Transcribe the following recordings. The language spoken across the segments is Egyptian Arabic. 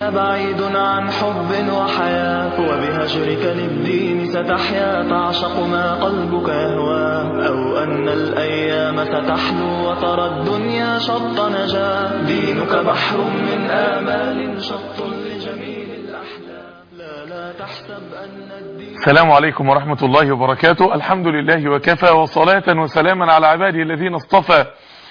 بعيد عن حب وحياة وبهجرك للدين ستحيا تعشق ما قلبك يهواه أو أن الأيام ستحلو وترى الدنيا شط نجاة دينك بحر من آمال شط لجميل الأحلام لا لا تحسب أن الدين السلام عليكم ورحمة الله وبركاته الحمد لله وكفى وصلاة وسلاما على عباده الذين اصطفى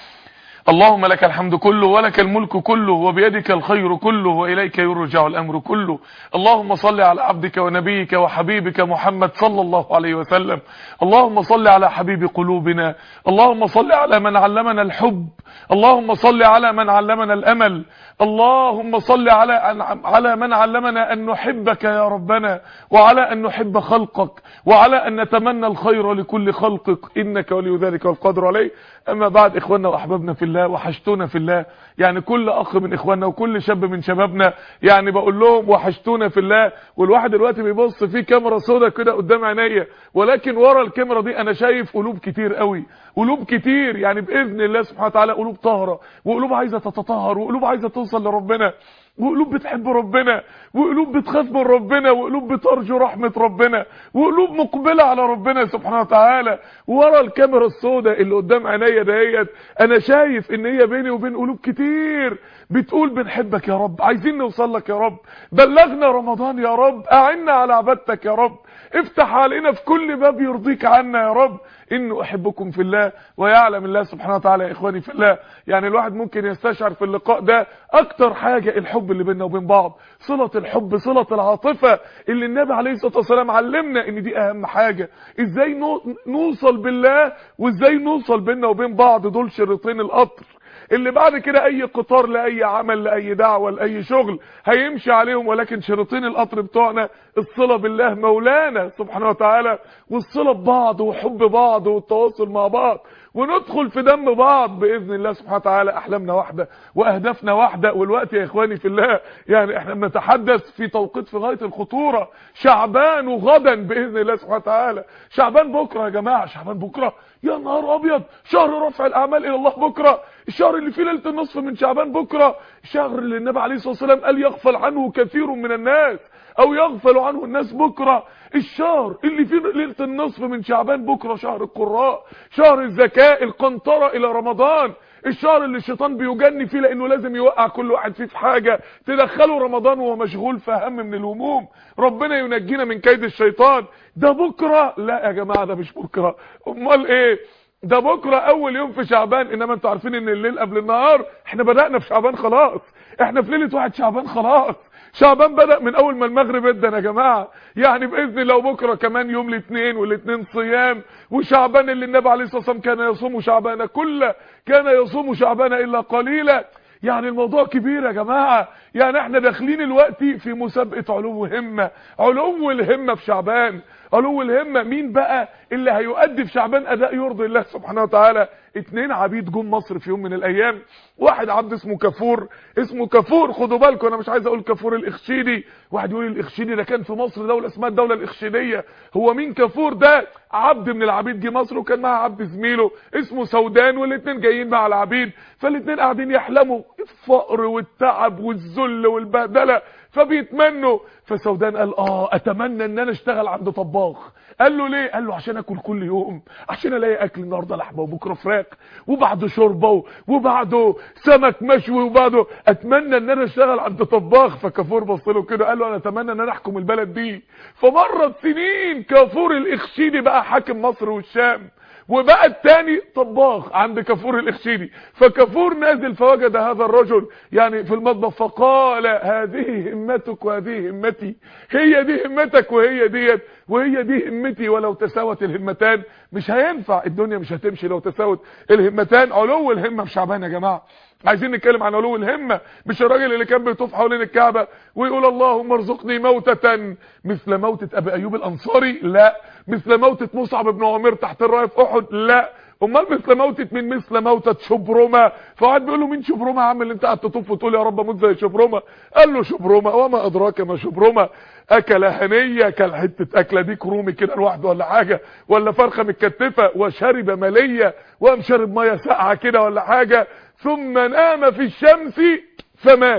اللهم لك الحمد كله ولك الملك كله وبيدك الخير كله وإليك يرجع الأمر كله اللهم صل على عبدك ونبيك وحبيبك محمد صلى الله عليه وسلم اللهم صل على حبيب قلوبنا اللهم صل على من علمنا الحب اللهم صل على من علمنا الأمل اللهم صل على على من علمنا أن نحبك يا ربنا وعلى أن نحب خلقك وعلى أن نتمنى الخير لكل خلقك إنك ولي ذلك والقدر عليه أما بعد إخواننا وأحبابنا في الله وحشتونا في الله يعني كل أخ من إخواننا وكل شاب من شبابنا يعني بقول لهم وحشتونا في الله والواحد دلوقتي بيبص في كاميرا سودا كده قدام عينيا ولكن ورا الكاميرا دي أنا شايف قلوب كتير قوي قلوب كتير يعني بإذن الله سبحانه وتعالى قلوب طاهرة وقلوب عايزة تتطهر وقلوب عايزة توصل لربنا وقلوب بتحب ربنا وقلوب بتخاف من ربنا وقلوب بترجو رحمة ربنا وقلوب مقبلة على ربنا سبحانه وتعالى ورا الكاميرا السوداء اللي قدام عينيا ديت انا شايف ان هي بيني وبين قلوب كتير بتقول بنحبك يا رب عايزين نوصل لك يا رب بلغنا رمضان يا رب اعنا على عبادتك يا رب افتح علينا في كل باب يرضيك عنا يا رب انه احبكم في الله ويعلم الله سبحانه وتعالى يا اخواني في الله يعني الواحد ممكن يستشعر في اللقاء ده اكتر حاجة الحب اللي بيننا وبين بعض صلة الحب صلة العاطفة اللي النبي عليه الصلاة والسلام علمنا ان دي اهم حاجة ازاي نوصل بالله وازاي نوصل بيننا وبين بعض دول شريطين القطر اللي بعد كده اي قطار لاي عمل لاي دعوة لاي شغل هيمشي عليهم ولكن شريطين القطر بتوعنا الصلة بالله مولانا سبحانه وتعالى والصلة ببعض وحب بعض والتواصل مع بعض وندخل في دم بعض باذن الله سبحانه وتعالى احلامنا واحده واهدافنا واحده والوقت يا اخواني في الله يعني احنا بنتحدث في توقيت في غايه الخطوره شعبان وغدا باذن الله سبحانه وتعالى شعبان بكره يا جماعه شعبان بكره يا نهار ابيض شهر رفع الاعمال الى الله بكره الشهر اللي فيه ليله النصف من شعبان بكره الشهر اللي النبي عليه الصلاه والسلام قال يغفل عنه كثير من الناس او يغفل عنه الناس بكرة الشهر اللي فيه ليلة النصف من شعبان بكرة شهر القراء شهر الزكاة القنطرة الى رمضان الشهر اللي الشيطان بيجني فيه لانه لازم يوقع كل واحد فيه في حاجة تدخله رمضان وهو مشغول في هم من الهموم ربنا ينجينا من كيد الشيطان ده بكرة لا يا جماعة ده مش بكرة امال ايه ده بكرة اول يوم في شعبان انما انتوا عارفين ان الليل قبل النهار احنا بدأنا في شعبان خلاص احنا في ليلة واحد شعبان خلاص شعبان بدأ من اول ما المغرب ادن يا جماعة يعني باذن الله بكرة كمان يوم الاثنين والاثنين صيام وشعبان اللي النبي عليه الصلاة والسلام كان يصوم شعبان كله كان يصوم شعبان الا قليلا يعني الموضوع كبير يا جماعة يعني احنا داخلين الوقت في مسابقة علو همة علو الهمة في شعبان علو الهمة مين بقى اللي هيؤدي في شعبان اداء يرضي الله سبحانه وتعالى اتنين عبيد جم مصر في يوم من الايام واحد عبد اسمه كفور اسمه كفور خدوا بالكم انا مش عايز اقول كفور الاخشيدي واحد يقول الاخشيدي ده كان في مصر دولة اسمها الدولة الاخشيدية هو مين كفور ده عبد من العبيد جه مصر وكان معاه عبد زميله اسمه سودان والاتنين جايين مع العبيد فالاتنين قاعدين يحلموا الفقر والتعب والذل والبهدله فبيتمنوا فسودان قال اه اتمنى ان انا اشتغل عند طباخ قال له ليه قال له عشان اكل كل يوم عشان الاقي اكل النهارده لحمه وبكره فراخ وبعده شوربه وبعده سمك مشوي وبعده اتمنى ان انا اشتغل عند طباخ فكافور بص له كده قال له انا اتمنى ان انا احكم البلد دي فمرت سنين كافور الاخشيدي بقى حاكم مصر والشام وبقى التاني طباخ عند كافور الاخشيدي فكافور نازل فوجد هذا الرجل يعني في المطبخ فقال هذه همتك وهذه همتي هي دي همتك وهي ديت وهي دي همتي ولو تساوت الهمتان مش هينفع الدنيا مش هتمشي لو تساوت الهمتان علو الهمة في شعبان يا جماعه عايزين نتكلم عن علو الهمة مش الراجل اللي كان بيطوف حوالين الكعبة ويقول اللهم ارزقني موتة مثل موتة ابي ايوب الانصاري لا مثل موتة مصعب بن عمير تحت الرايه في احد لا امال مثل موتة من مثل موتة شبرمة فقعد بيقول له مين شبرمة يا عم اللي انت قاعد تطوف وتقول يا رب اموت زي شبرمة قال له شبرمة وما ادراك ما شبرمة اكله هنيه كل حته اكله ديك رومي كده لوحده ولا حاجه ولا فرخه متكتفه وشرب مليه وقام شرب ميه ساقعه كده ولا حاجه ثم نام في الشمس فمات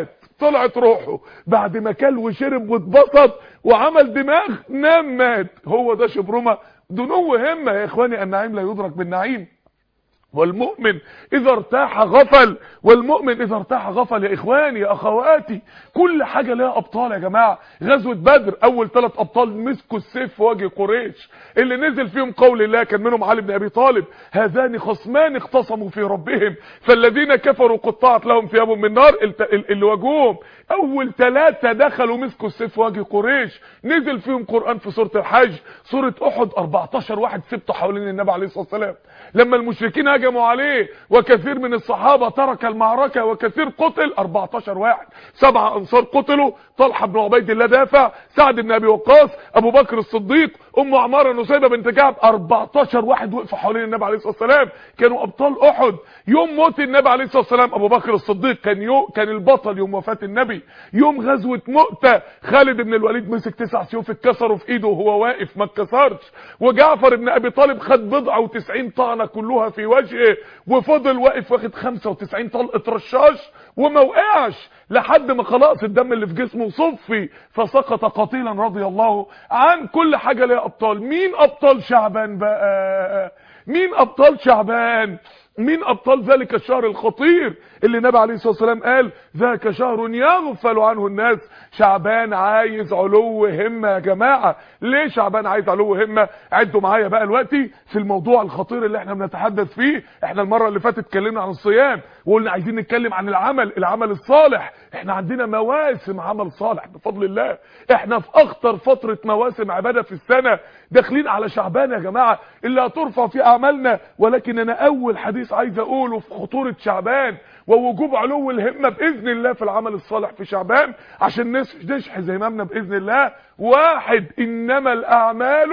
طلعت روحه بعد ما كل وشرب واتبسط وعمل دماغ نام مات هو ده شبرمه دنو همه يا اخواني النعيم لا يدرك بالنعيم والمؤمن اذا ارتاح غفل والمؤمن اذا ارتاح غفل يا اخواني يا اخواتي كل حاجة لها ابطال يا جماعة غزوة بدر اول ثلاث ابطال مسكوا السيف في وجه قريش اللي نزل فيهم قول الله كان منهم علي بن ابي طالب هذان خصمان اختصموا في ربهم فالذين كفروا قطعت لهم ثياب من نار اللي واجهوهم اول ثلاثة دخلوا مسكوا السيف في وجه قريش نزل فيهم قرآن في سورة الحج سورة احد 14 واحد سبته حوالين النبي عليه الصلاة والسلام لما المشركين هجموا عليه وكثير من الصحابة ترك المعركة وكثير قتل 14 واحد سبعة انصار قتلوا طلحة بن عبيد الله دافع سعد بن ابي وقاص ابو بكر الصديق ام عمارة نسيبة بنت كعب 14 واحد وقفوا حوالين النبي عليه الصلاة والسلام كانوا ابطال احد يوم موت النبي عليه الصلاة والسلام ابو بكر الصديق كان يو كان البطل يوم وفاة النبي يوم غزوة مؤتة خالد بن الوليد مسك تسع سيوف اتكسروا في ايده وهو واقف ما اتكسرش وجعفر بن ابي طالب خد بضعة و90 طعنة كلها في وجهه وفضل واقف واخد 95 طلقة رشاش وما وقعش لحد ما خلاص الدم اللي في جسمه صفي فسقط قتيلا رضي الله عن كل حاجة ليها ابطال مين ابطال شعبان بقى مين ابطال شعبان مين ابطال ذلك الشهر الخطير اللي النبي عليه الصلاه والسلام قال ذاك شهر يغفل عنه الناس شعبان عايز علو همه يا جماعه ليه شعبان عايز علو همه عدوا معايا بقى دلوقتي في الموضوع الخطير اللي احنا بنتحدث فيه احنا المره اللي فاتت اتكلمنا عن الصيام وقلنا عايزين نتكلم عن العمل العمل الصالح احنا عندنا مواسم عمل صالح بفضل الله احنا في اخطر فتره مواسم عباده في السنه داخلين على شعبان يا جماعه اللي هترفع فيه اعمالنا ولكن انا اول حديث عايز اقوله في خطوره شعبان ووجوب علو الهمه باذن الله في العمل الصالح في شعبان عشان نشحذ زمامنا باذن الله واحد انما الاعمال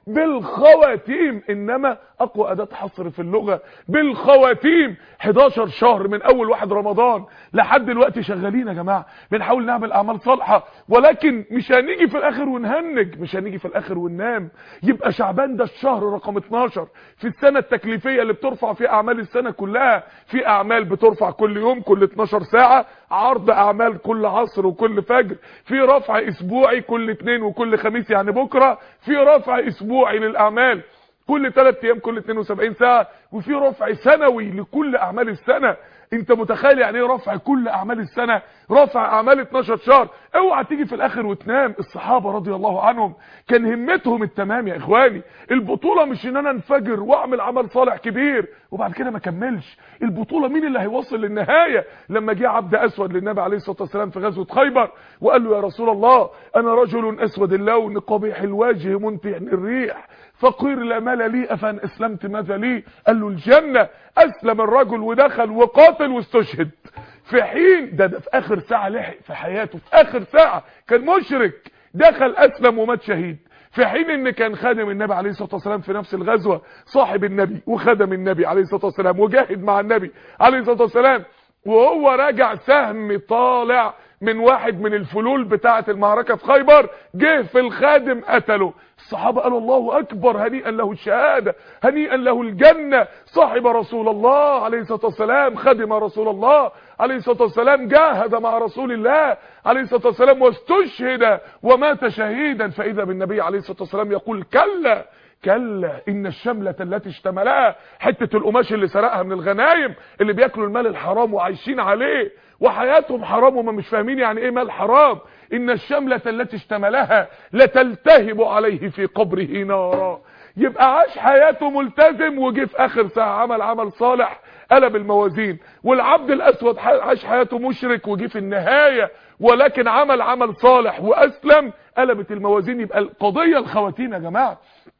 بالخواتيم انما اقوى اداه حصر في اللغه بالخواتيم 11 شهر من اول واحد رمضان لحد دلوقتي شغالين يا جماعه بنحاول نعمل اعمال صالحه ولكن مش هنيجي في الاخر ونهنج مش هنيجي في الاخر وننام يبقى شعبان ده الشهر رقم 12 في السنه التكليفيه اللي بترفع فيه اعمال السنه كلها في اعمال بترفع كل يوم كل 12 ساعه عرض اعمال كل عصر وكل فجر في رفع اسبوعي كل اثنين وكل خميس يعني بكره في رفع اسبوعي للاعمال كل 3 ايام كل 72 ساعه وفي رفع سنوي لكل اعمال السنه انت متخيل يعني ايه رفع كل اعمال السنه رفع اعمال 12 شهر اوعى تيجي في الاخر وتنام الصحابه رضي الله عنهم كان همتهم التمام يا اخواني البطوله مش ان انا انفجر واعمل عمل صالح كبير وبعد كده ما اكملش البطوله مين اللي هيوصل للنهايه لما جه عبد اسود للنبي عليه الصلاه والسلام في غزوه خيبر وقال له يا رسول الله انا رجل اسود اللون قبيح الوجه منتع الريح فقير لا مال لي افان اسلمت ماذا لي قال له الجنه اسلم الرجل ودخل وقاتل واستشهد في حين ده, ده في اخر ساعه لحق في حياته في اخر ساعه كان مشرك دخل اسلم ومات شهيد في حين ان كان خادم النبي عليه الصلاه والسلام في نفس الغزوه صاحب النبي وخدم النبي عليه الصلاه والسلام وجاهد مع النبي عليه الصلاه والسلام وهو راجع سهم طالع من واحد من الفلول بتاعه المعركه في خيبر جه في الخادم قتله الصحابه قالوا الله اكبر هنيئا له الشهاده هنيئا له الجنه صاحب رسول الله عليه الصلاه والسلام خدم رسول الله عليه الصلاه والسلام جاهد مع رسول الله عليه الصلاه والسلام واستشهد ومات شهيدا فاذا بالنبي عليه الصلاه والسلام يقول كلا كلا ان الشملة التي اشتملها حتة القماش اللي سرقها من الغنايم اللي بياكلوا المال الحرام وعايشين عليه وحياتهم حرام وما مش فاهمين يعني ايه مال حرام ان الشملة التي اشتملها لتلتهب عليه في قبره نارا يبقى عاش حياته ملتزم وجه في اخر ساعة عمل عمل صالح قلب الموازين والعبد الاسود عاش حياته مشرك وجه في النهاية ولكن عمل عمل صالح واسلم قلبت الموازين يبقى القضية الخواتيم يا جماعة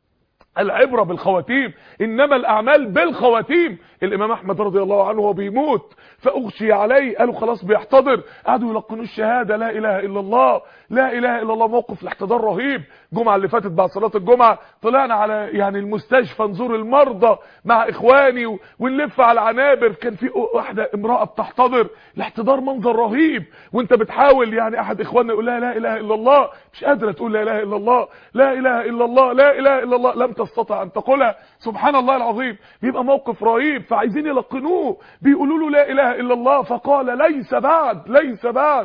العبرة بالخواتيم انما الاعمال بالخواتيم الامام احمد رضي الله عنه وهو بيموت فاغشي عليه قالوا خلاص بيحتضر قعدوا يلقنوا الشهادة لا اله الا الله لا اله الا الله موقف الاحتضار رهيب الجمعة اللي فاتت بعد صلاة الجمعة طلعنا على يعني المستشفى نزور المرضى مع اخواني ونلف على العنابر كان في واحدة امرأة بتحتضر الاحتضار منظر رهيب وانت بتحاول يعني احد اخواننا يقول لها لا اله الا الله مش قادرة تقول لا اله الا الله لا اله الا الله لا اله الا الله لم تستطع ان تقولها سبحان الله العظيم بيبقى موقف رهيب فعايزين يلقنوه بيقولوا له لا اله الا الله فقال ليس بعد ليس بعد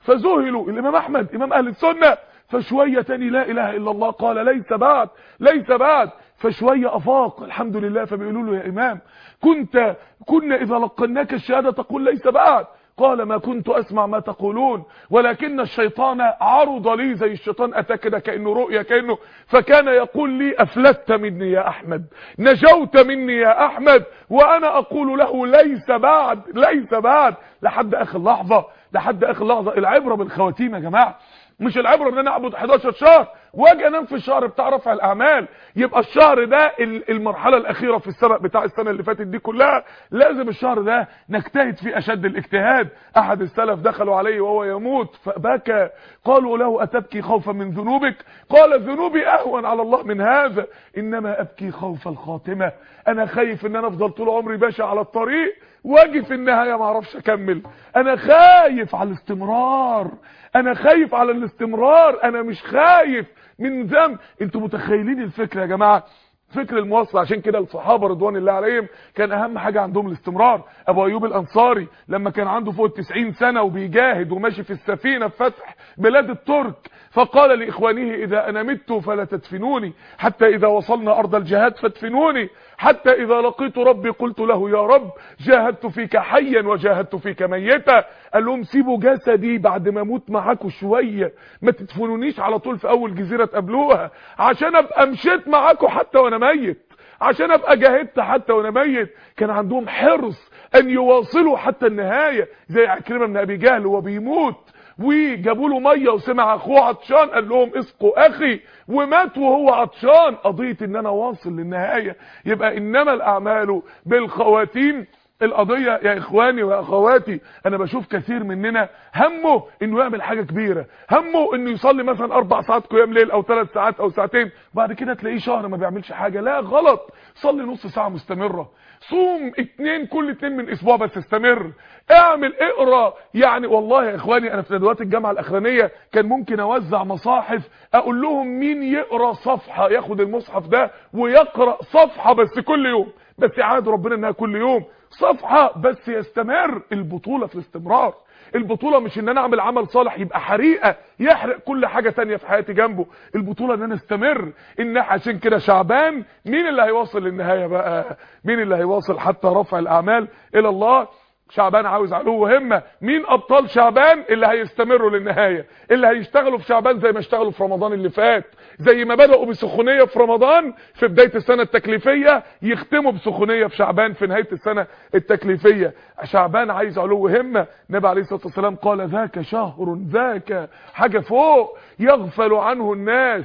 فذهلوا الامام احمد امام اهل السنه فشويه تاني لا اله الا الله قال ليس بعد ليس بعد فشويه افاق الحمد لله فبيقولوا له يا امام كنت كنا اذا لقناك الشهاده تقول ليس بعد قال ما كنت اسمع ما تقولون ولكن الشيطان عرض لي زي الشيطان اتى كده كانه رؤيا كانه فكان يقول لي افلت مني يا احمد نجوت مني يا احمد وانا اقول له ليس بعد ليس بعد لحد اخر لحظه لحد اخر لحظه العبره بالخواتيم يا جماعه مش العبره ان انا اعبد 11 شهر واجي انام في الشهر بتاع رفع الاعمال يبقى الشهر ده المرحله الاخيره في السبق بتاع السنه اللي فاتت دي كلها لازم الشهر ده نجتهد فيه اشد الاجتهاد احد السلف دخلوا عليه وهو يموت فبكى قالوا له اتبكي خوفا من ذنوبك قال ذنوبي اهون على الله من هذا انما ابكي خوف الخاتمه انا خايف ان انا افضل طول عمري باشا على الطريق واجي في النهايه ما اعرفش اكمل انا خايف على الاستمرار انا خايف على الاستمرار انا مش خايف من ذنب انتوا متخيلين الفكره يا جماعه فكر المواصله عشان كده الصحابه رضوان الله عليهم كان اهم حاجه عندهم الاستمرار ابو ايوب الانصاري لما كان عنده فوق 90 سنه وبيجاهد وماشي في السفينه في فتح بلاد الترك فقال لاخوانه اذا انا مت فلا تدفنوني حتى اذا وصلنا ارض الجهاد فادفنوني حتى اذا لقيت ربي قلت له يا رب جاهدت فيك حيا وجاهدت فيك ميتا قال لهم سيبوا جسدي بعد ما اموت معاكم شويه ما تدفنونيش على طول في اول جزيره تقابلوها عشان ابقى مشيت معاكم حتى وانا ميت عشان ابقى جاهدت حتى وانا ميت كان عندهم حرص ان يواصلوا حتى النهايه زي عكرمه بن ابي جهل وهو بيموت وجابوا له ميه وسمع اخوه عطشان قال لهم اسقوا اخي ومات وهو عطشان قضيه ان انا واصل للنهايه يبقى انما الاعمال بالخواتيم القضية يا اخواني واخواتي انا بشوف كثير مننا همه انه يعمل حاجة كبيرة همه انه يصلي مثلا اربع ساعات قيام ليل او ثلاث ساعات او ساعتين بعد كده تلاقيه شهر ما بيعملش حاجة لا غلط صلي نص ساعة مستمرة صوم اتنين كل اتنين من اسبوع بس استمر اعمل اقرا يعني والله يا اخواني انا في ندوات الجامعه الاخرانيه كان ممكن اوزع مصاحف اقول لهم مين يقرا صفحه ياخد المصحف ده ويقرا صفحه بس كل يوم بس يعاد ربنا انها كل يوم صفحه بس يستمر البطوله في الاستمرار البطولة مش ان انا اعمل عمل صالح يبقى حريقة يحرق كل حاجة تانية في حياتي جنبه البطولة ان انا استمر ان عشان كده شعبان مين اللي هيواصل للنهاية بقى مين اللي هيواصل حتى رفع الاعمال الى الله شعبان عاوز علو همه مين ابطال شعبان اللي هيستمروا للنهايه اللي هيشتغلوا في شعبان زي ما اشتغلوا في رمضان اللي فات زي ما بداوا بسخونيه في رمضان في بدايه السنه التكليفيه يختموا بسخونيه في شعبان في نهايه السنه التكليفيه شعبان عايز علو همه النبي عليه الصلاه والسلام قال ذاك شهر ذاك حاجه فوق يغفل عنه الناس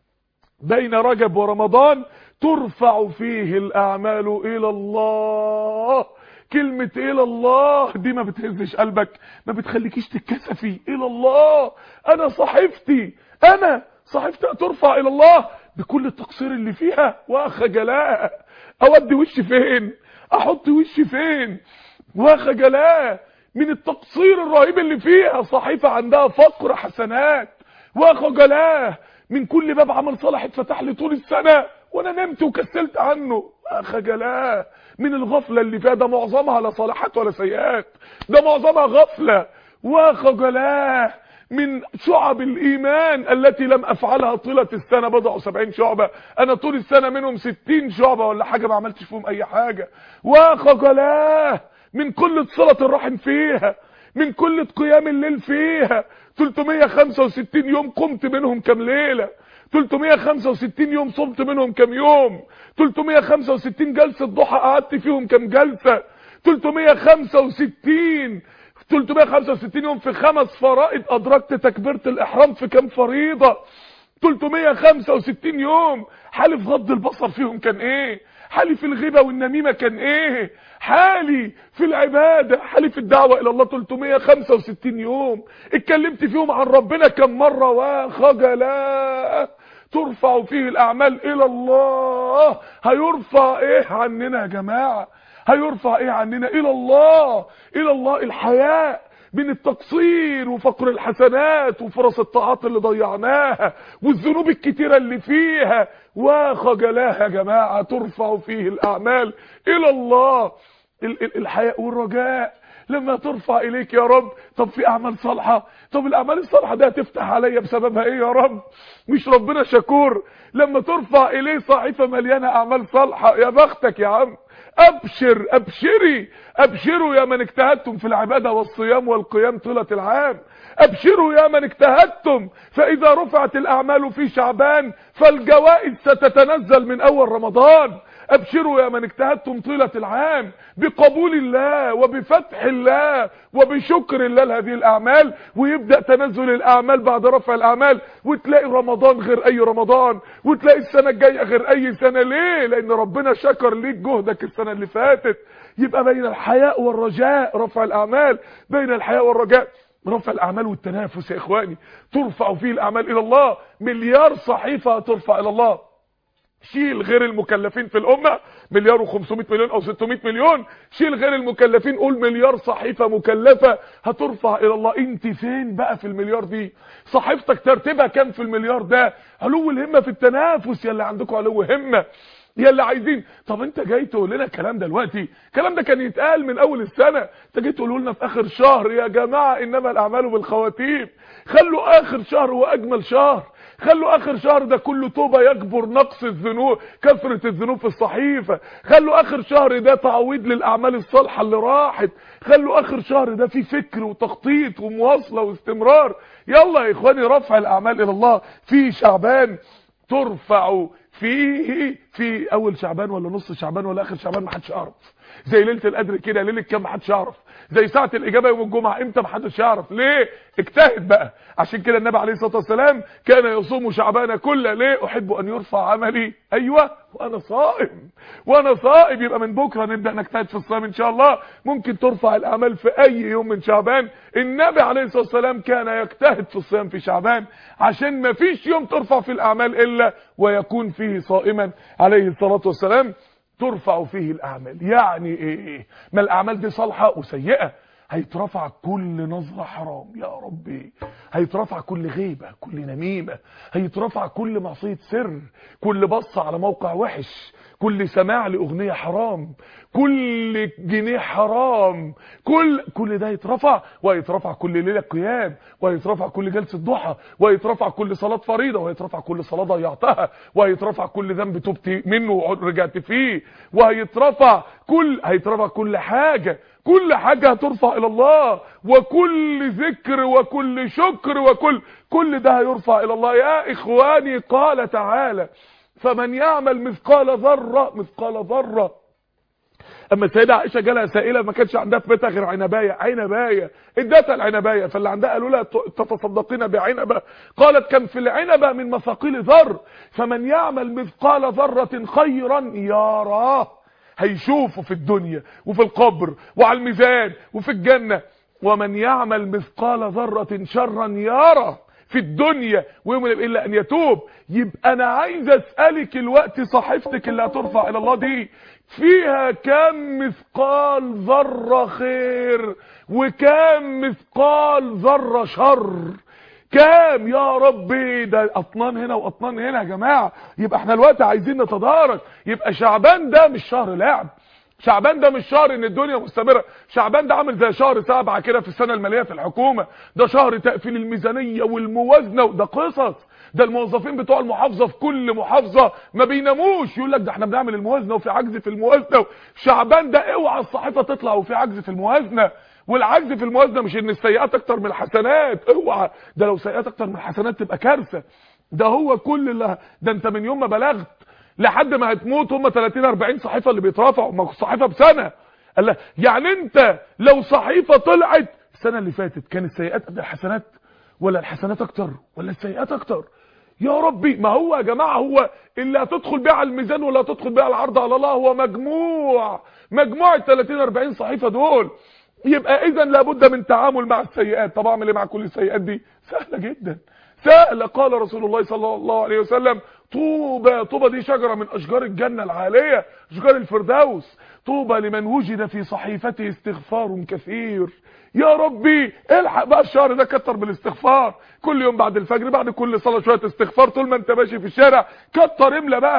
بين رجب ورمضان ترفع فيه الاعمال الى الله كلمة الى الله دي ما بتهزش قلبك ما بتخليكيش تتكسفي الى الله انا صحيفتي انا صحيفتي ترفع الى الله بكل التقصير اللي فيها وخجلاء اودي وشي فين احط وشي فين وخجلاء من التقصير الرهيب اللي فيها صحيفة عندها فقر حسنات وخجلاء من كل باب عمل صالح اتفتح لي طول السنة وانا نمت وكسلت عنه خجلاء من الغفلة اللي فيها ده معظمها لا صالحات ولا سيئات ده معظمها غفلة وخجلاء من شعب الإيمان التي لم أفعلها طيلة السنة بضعوا سبعين شعبة أنا طول السنة منهم ستين شعبة ولا حاجة ما عملتش فيهم أي حاجة وخجلاء من كل صلة الرحم فيها من كل قيام الليل فيها 365 يوم قمت منهم كم ليلة 365 يوم صمت منهم كم يوم 365 جلسة ضحى قعدت فيهم كم جلسة 365 365 يوم في خمس فرائض ادركت تكبيرة الاحرام في كم فريضة 365 يوم حالي في غض البصر فيهم كان ايه حالي في الغيبة والنميمة كان ايه حالي في العبادة حالي في الدعوة الى الله 365 يوم اتكلمت فيهم عن ربنا كم مرة وخجلا ترفع فيه الاعمال الى الله هيرفع ايه عننا يا جماعة هيرفع ايه عننا الى الله الى الله الحياء من التقصير وفقر الحسنات وفرص الطاعات اللي ضيعناها والذنوب الكتيرة اللي فيها وخجلاها يا جماعة ترفع فيه الأعمال إلى الله الحياء والرجاء لما ترفع اليك يا رب طب في اعمال صالحه طب الاعمال الصالحه دي هتفتح عليا بسببها ايه يا رب مش ربنا شكور لما ترفع اليه صحيفه مليانه اعمال صالحه يا بختك يا عم ابشر ابشري ابشروا يا من اجتهدتم في العباده والصيام والقيام طيله العام ابشروا يا من اجتهدتم فاذا رفعت الاعمال في شعبان فالجوائز ستتنزل من اول رمضان ابشروا يا من اجتهدتم طيلة العام بقبول الله وبفتح الله وبشكر الله لهذه الاعمال ويبدأ تنزل الاعمال بعد رفع الاعمال وتلاقي رمضان غير اي رمضان وتلاقي السنة الجاية غير اي سنة ليه لان ربنا شكر ليك جهدك السنة اللي فاتت يبقى بين الحياء والرجاء رفع الاعمال بين الحياء والرجاء رفع الاعمال والتنافس يا اخواني ترفع فيه الاعمال الى الله مليار صحيفة ترفع الى الله شيل غير المكلفين في الامه مليار و500 مليون او 600 مليون شيل غير المكلفين قول مليار صحيفه مكلفه هترفع الى الله انت فين بقى في المليار دي صحيفتك ترتيبها كام في المليار ده علو الهمه في التنافس يا اللي عندكم علو همه يا اللي عايزين طب انت جاي تقول لنا الكلام ده دلوقتي الكلام ده كان يتقال من اول السنه انت جاي تقول لنا في اخر شهر يا جماعه انما الاعمال بالخواتيم خلوا اخر شهر واجمل شهر خلوا اخر شهر ده كله توبه يجبر نقص الذنوب كثره الذنوب في الصحيفه خلوا اخر شهر ده تعويض للاعمال الصالحه اللي راحت خلوا اخر شهر ده فيه فكر وتخطيط ومواصله واستمرار يلا يا اخواني رفع الاعمال الى الله في شعبان ترفع فيه في اول شعبان ولا نص شعبان ولا اخر شعبان ما حدش يعرف زي ليله القدر كده ليله كام ما حدش يعرف زي ساعه الاجابه يوم الجمعه امتى ما حدش يعرف ليه اجتهد بقى عشان كده النبي عليه الصلاه والسلام كان يصوم شعبان كله ليه احب ان يرفع عملي ايوه وانا صائم وانا صائم يبقى من بكره نبدا نجتهد في الصيام ان شاء الله ممكن ترفع الاعمال في اي يوم من شعبان النبي عليه الصلاه والسلام كان يجتهد في الصيام في شعبان عشان ما فيش يوم ترفع في الاعمال الا ويكون فيه صائما عليه الصلاه والسلام ترفع فيه الاعمال يعني ايه ما الاعمال دي صالحه وسيئه هيترفع كل نظرة حرام يا ربي هيترفع كل غيبة كل نميمة هيترفع كل معصية سر كل بص على موقع وحش كل سماع لأغنية حرام كل جنيه حرام كل كل ده يترفع ويترفع كل ليلة قيام ويترفع كل جلسة ضحى ويترفع كل صلاة فريضة ويترفع كل صلاة ضيعتها ويترفع كل ذنب تبت منه ورجعت فيه وهيترفع كل هيترفع كل حاجة كل حاجة هترفع الى الله وكل ذكر وكل شكر وكل كل ده هيرفع الى الله يا اخواني قال تعالى فمن يعمل مثقال ذرة مثقال ذرة اما السيدة عائشة جالها سائلة ما كانش عندها في بيتها غير عنباية عنباية ادتها العنباية فاللي عندها قالوا لها تتصدقين بعنبة قالت كم في العنبة من مثاقيل ذر فمن يعمل مثقال ذرة خيرا يراه هيشوفه في الدنيا وفي القبر وعلى الميزان وفي الجنة ومن يعمل مثقال ذرة شرا يرى في الدنيا ويوم الا ان يتوب يبقى انا عايز اسالك الوقت صحيفتك اللي هترفع الى الله دي فيها كم مثقال ذره خير وكم مثقال ذره شر كام يا ربي ده اطنان هنا واطنان هنا يا جماعه يبقى احنا الوقت عايزين نتدارك يبقى شعبان ده مش شهر لعب شعبان ده مش شهر ان الدنيا مستمره شعبان ده عامل زي شهر سبعة كده في السنه الماليه في الحكومه ده شهر تقفيل الميزانيه والموازنه وده قصص ده الموظفين بتوع المحافظه في كل محافظه ما بيناموش يقول لك ده احنا بنعمل الموازنه وفي عجز في الموازنه شعبان ده اوعى الصحيفه تطلع وفي عجز في الموازنه والعجز في الموازنه مش ان السيئات اكتر من الحسنات اوعى ده لو سيئات اكتر من الحسنات تبقى كارثه ده هو كل اللي ده انت من يوم ما بلغت لحد ما هتموت هم 30 40 صحيفه اللي بيترافعوا ما الصحيفه بسنه قال لها يعني انت لو صحيفه طلعت السنه اللي فاتت كان السيئات قد الحسنات ولا الحسنات اكتر ولا السيئات اكتر يا ربي ما هو يا جماعه هو اللي هتدخل بيه على الميزان ولا هتدخل بيه على العرض على الله هو مجموع مجموع ال 30 40 صحيفه دول يبقى اذا لابد من تعامل مع السيئات طب اعمل ايه مع كل السيئات دي سهله جدا سهله قال رسول الله صلى الله عليه وسلم طوبى طوبى دي شجره من اشجار الجنه العاليه اشجار الفردوس طوبى لمن وجد في صحيفته استغفار كثير يا ربي الحق بقى الشهر ده كتر بالاستغفار كل يوم بعد الفجر بعد كل صلاه شويه استغفار طول ما انت ماشي في الشارع كتر املى بقى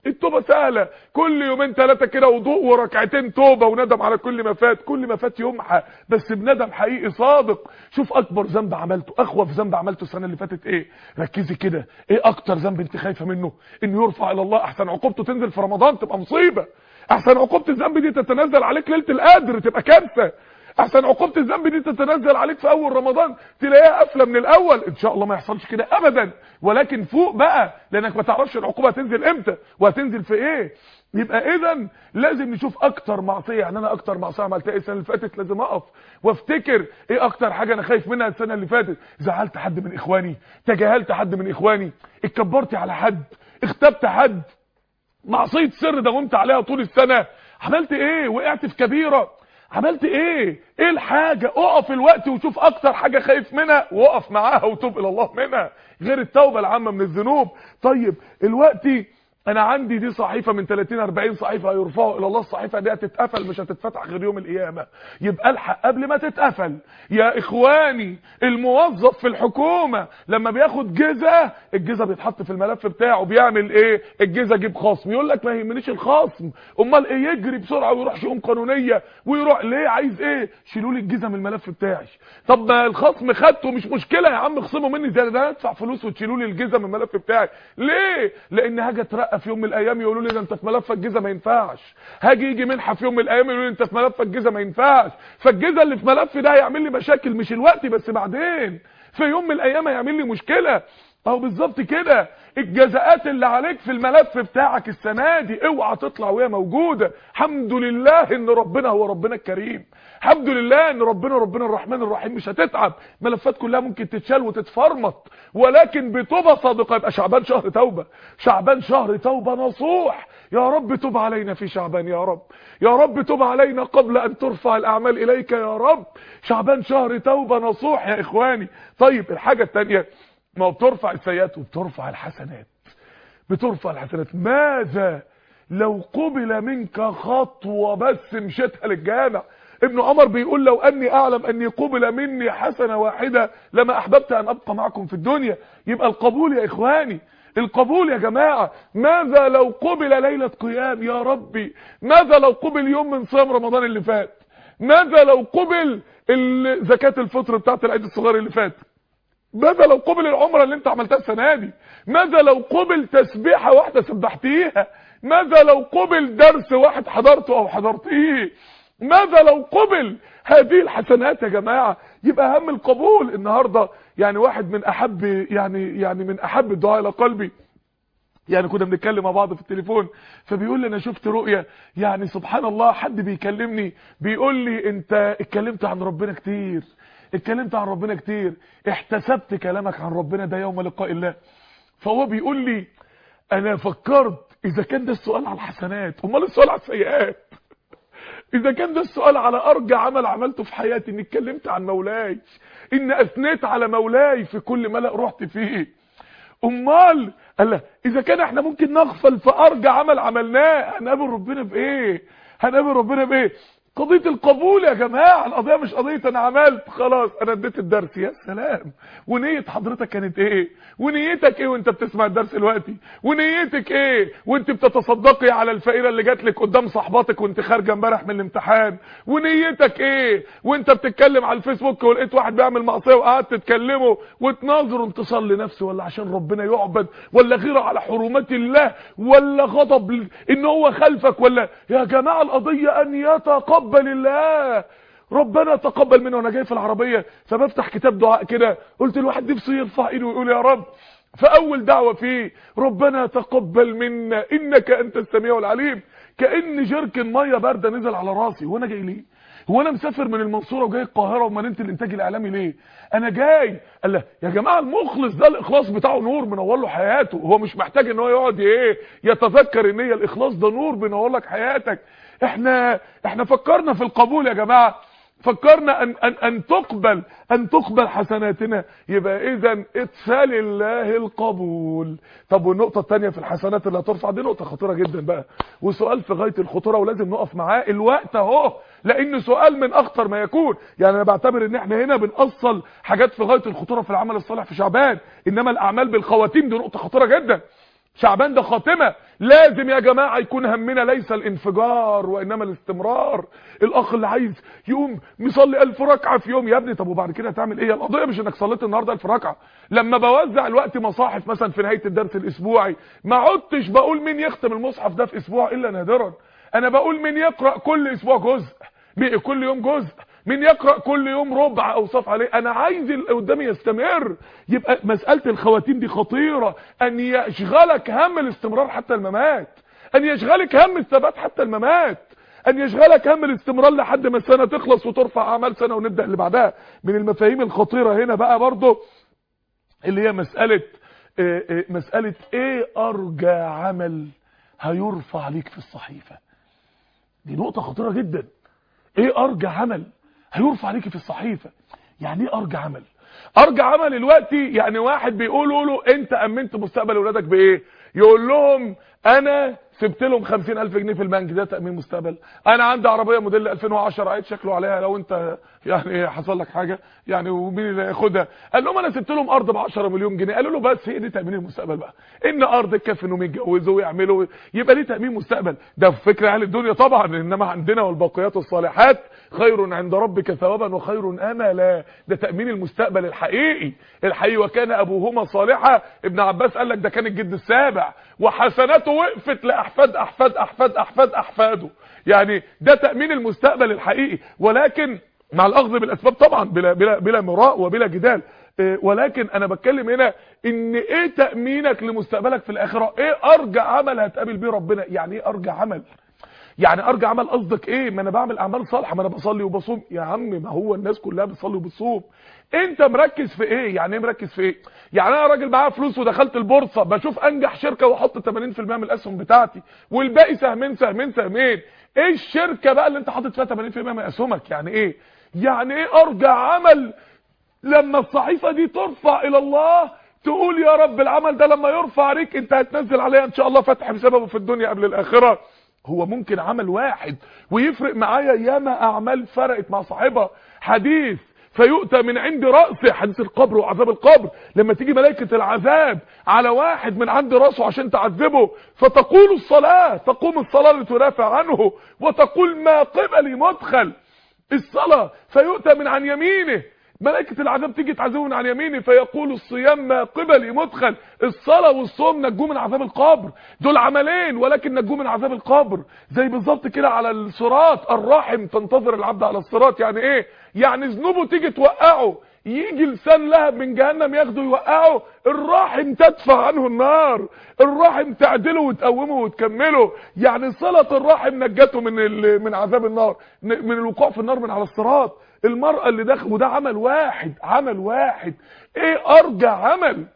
التوبه سهله كل يومين ثلاثه كده وضوء وركعتين توبه وندم على كل ما فات كل ما فات يمحى بس بندم حقيقي صادق شوف اكبر ذنب عملته اخوف ذنب عملته السنه اللي فاتت ايه ركزي كده ايه اكتر ذنب انت خايفه منه انه يرفع الى الله احسن عقوبته تنزل في رمضان تبقى مصيبه احسن عقوبه الذنب دي تتنزل عليك ليله القدر تبقى كارثه احسن عقوبه الذنب دي تتنزل عليك في اول رمضان تلاقيها قافله من الاول ان شاء الله ما يحصلش كده ابدا ولكن فوق بقى لانك ما تعرفش العقوبه هتنزل امتى وهتنزل في ايه يبقى اذا لازم نشوف اكتر معصيه يعني انا اكتر معصيه عملتها السنه اللي فاتت لازم اقف وافتكر ايه اكتر حاجه انا خايف منها السنه اللي فاتت زعلت حد من اخواني تجاهلت حد من اخواني اتكبرت على حد اختبت حد معصيه سر داومت عليها طول السنه عملت ايه وقعت في كبيره عملت ايه ايه الحاجة اقف الوقت وشوف اكتر حاجة خايف منها وقف معاها وتوب الى الله منها غير التوبة العامة من الذنوب طيب الوقت انا عندي دي صحيفة من 30 40 صحيفة هيرفعوا الى الله الصحيفة دي هتتقفل مش هتتفتح غير يوم القيامة يبقى الحق قبل ما تتقفل يا اخواني الموظف في الحكومة لما بياخد جزء الجزء بيتحط في الملف بتاعه بيعمل ايه الجزء جيب خصم يقول لك ما يهمنيش الخصم امال ايه يجري بسرعة ويروح شؤون قانونية ويروح ليه عايز ايه شيلوا لي الجزء من الملف بتاعي طب ما الخصم خدته مش مشكلة يا عم اخصموا مني زي ده ادفع فلوس وتشيلوا لي الجزء من الملف بتاعي ليه لان هاجي اترقى في يوم من الايام يقولوا لي ده انت في ملفك جزء ما ينفعش هاجي يجي منحه في يوم من الايام يقولوا لي انت في ملفك جزء ما ينفعش فالجزء اللي في ملفي ده هيعمل لي مشاكل مش الوقت بس بعدين في يوم من الايام هيعمل لي مشكله اهو بالظبط كده الجزاءات اللي عليك في الملف بتاعك السنه دي اوعى تطلع وهي موجوده الحمد لله ان ربنا هو ربنا الكريم الحمد لله ان ربنا ربنا الرحمن الرحيم مش هتتعب ملفات كلها ممكن تتشال وتتفرمط ولكن بتوبه صادقه يبقى شعبان شهر توبه شعبان شهر توبه نصوح يا رب تب علينا في شعبان يا رب يا رب تب علينا قبل ان ترفع الاعمال اليك يا رب شعبان شهر توبه نصوح يا اخواني طيب الحاجه الثانيه ما هو بترفع السيئات وبترفع الحسنات بترفع الحسنات ماذا لو قبل منك خطوة بس مشيتها للجامع ابن عمر بيقول لو اني اعلم اني قبل مني حسنة واحدة لما احببت ان ابقى معكم في الدنيا يبقى القبول يا اخواني القبول يا جماعة ماذا لو قبل ليلة قيام يا ربي ماذا لو قبل يوم من صيام رمضان اللي فات ماذا لو قبل زكاة الفطر بتاعت العيد الصغير اللي فات ماذا لو قبل العمرة اللي انت عملتها السنة دي ماذا لو قبل تسبيحة واحدة سبحتيها ماذا لو قبل درس واحد حضرته او حضرتيه ماذا لو قبل هذه الحسنات يا جماعة يبقى هم القبول النهاردة يعني واحد من احب يعني يعني من احب الدعاء الى قلبي يعني كنا بنتكلم مع بعض في التليفون فبيقول لي انا شفت رؤية يعني سبحان الله حد بيكلمني بيقول لي انت اتكلمت عن ربنا كتير اتكلمت عن ربنا كتير احتسبت كلامك عن ربنا ده يوم لقاء الله فهو بيقول لي انا فكرت اذا كان ده السؤال على الحسنات امال السؤال على السيئات اذا كان ده السؤال على ارجى عمل عملته في حياتي اني اتكلمت عن مولاي ان اثنيت على مولاي في كل ملأ رحت فيه امال قال اذا كان احنا ممكن نغفل في ارجى عمل عملناه هنقابل ربنا بايه هنقابل ربنا بايه قضية القبول يا جماعة القضية مش قضية انا عملت خلاص انا اديت الدرس يا سلام ونية حضرتك كانت ايه ونيتك ايه وانت بتسمع الدرس دلوقتي ونيتك ايه وانت بتصدقي على الفقيرة اللي جات لك قدام صحباتك وانت خارجة امبارح من الامتحان ونيتك ايه وانت بتتكلم على الفيسبوك ولقيت واحد بيعمل معصية وقعدت تتكلمه وتناظر انتصار لنفسه ولا عشان ربنا يعبد ولا غيره على حرمات الله ولا غضب ان هو خلفك ولا يا جماعة القضية ان يتقبل تقبل الله ربنا تقبل منه وانا جاي في العربية فبفتح كتاب دعاء كده قلت الواحد نفسه يرفع ايده ويقول يا رب فاول دعوة فيه ربنا تقبل منا انك انت السميع العليم كأن جركن مية باردة نزل على راسي وانا جاي ليه هو انا مسافر من المنصورة وجاي القاهرة ومدينه الانتاج الاعلامي ليه انا جاي قال له يا جماعة المخلص ده الاخلاص بتاعه نور منور له حياته هو مش محتاج ان هو يقعد ايه يتذكر ان هي الاخلاص ده نور بينور لك حياتك احنا احنا فكرنا في القبول يا جماعة فكرنا ان, أن, أن تقبل أن تقبل حسناتنا يبقى إذا اتسال الله القبول طب والنقطة الثانية في الحسنات اللي هترفع دي نقطة خطيرة جدا بقى وسؤال في غاية الخطورة ولازم نقف معاه الوقت اهو لأن سؤال من أخطر ما يكون يعني أنا بعتبر إن احنا هنا بنأصل حاجات في غاية الخطورة في العمل الصالح في شعبان إنما الأعمال بالخواتيم دي نقطة خطيرة جدا شعبان ده خاتمة لازم يا جماعة يكون همنا ليس الانفجار وانما الاستمرار الاخ اللي عايز يقوم مصلي الف ركعة في يوم يا ابني طب وبعد كده هتعمل ايه القضية مش انك صليت النهاردة الف ركعة لما بوزع الوقت مصاحف مثلا في نهاية الدرس الاسبوعي ما عدتش بقول مين يختم المصحف ده في اسبوع الا نادرا انا بقول مين يقرأ كل اسبوع جزء كل يوم جزء مين يقرأ كل يوم ربع او صف عليه انا عايز اللي قدامي يستمر يبقى مسألة الخواتيم دي خطيرة ان يشغلك هم الاستمرار حتى الممات ان يشغلك هم الثبات حتى الممات ان يشغلك هم الاستمرار لحد ما السنة تخلص وترفع اعمال سنة ونبدأ اللي بعدها من المفاهيم الخطيرة هنا بقى برضو اللي هي مسألة اه اه مسألة ايه ارجى عمل هيرفع ليك في الصحيفة دي نقطة خطيرة جدا ايه ارجى عمل هيرفع عليك في الصحيفة يعني ايه ارجى عمل ارجى عمل دلوقتي يعني واحد بيقولوا له انت امنت مستقبل اولادك بايه يقول لهم انا سبت لهم 50000 جنيه في البنك ده تامين مستقبل انا عندي عربيه موديل 2010 عيد شكله عليها لو انت يعني حصل لك حاجه يعني ومين اللي هياخدها قال لهم انا سبت لهم ارض ب 10 مليون جنيه قالوا له بس هي دي تامين المستقبل بقى ان ارض تكفي انهم يتجوزوا ويعملوا يبقى دي تامين مستقبل ده في فكر اهل الدنيا طبعا انما عندنا والباقيات الصالحات خير عند ربك ثوابا وخير املا ده تامين المستقبل الحقيقي الحقيقي وكان ابوهما صالحا ابن عباس قال لك ده كان الجد السابع وحسناته وقفت لاحفاد احفاد احفاد احفاد احفاده يعني ده تامين المستقبل الحقيقي ولكن مع الاخذ بالاسباب طبعا بلا بلا بلا مراء وبلا جدال ولكن انا بتكلم هنا ان ايه تامينك لمستقبلك في الاخره ايه ارجى عمل هتقابل بيه ربنا يعني ايه ارجى عمل يعني ارجع عمل قصدك ايه ما انا بعمل اعمال صالحه ما انا بصلي وبصوم يا عم ما هو الناس كلها بتصلي وبتصوم انت مركز في ايه يعني ايه مركز في ايه يعني انا راجل معايا فلوس ودخلت البورصه بشوف انجح شركه واحط 80% من الاسهم بتاعتي والباقي سهمين سهمين سهمين ايه الشركه بقى اللي انت حاطط فيها 80% من اسهمك يعني ايه يعني ايه ارجع عمل لما الصحيفه دي ترفع الى الله تقول يا رب العمل ده لما يرفع عليك انت هتنزل عليا ان شاء الله فتح بسببه في الدنيا قبل الاخره هو ممكن عمل واحد ويفرق معايا ياما اعمال فرقت مع صاحبها حديث فيؤتى من عند رأسه حديث القبر وعذاب القبر لما تيجي ملائكة العذاب على واحد من عند رأسه عشان تعذبه فتقول الصلاة تقوم الصلاة لتدافع عنه وتقول ما قبلي مدخل الصلاة فيؤتى من عن يمينه ملائكة العذاب تيجي تعذبه من عن يمينه فيقول الصيام ما قبلي مدخل الصلاة والصوم نجوه من عذاب القبر دول عملين ولكن نجوه من عذاب القبر زي بالظبط كده على الصراط الراحم تنتظر العبد على الصراط يعني ايه يعني ذنوبه تيجي توقعه يجي لسان لهب من جهنم ياخده يوقعه الراحم تدفع عنه النار الراحم تعدله وتقومه وتكمله يعني صلة الراحم نجته من من عذاب النار من الوقوع في النار من على الصراط المرأة اللي داخل وده عمل واحد عمل واحد ايه ارجع عمل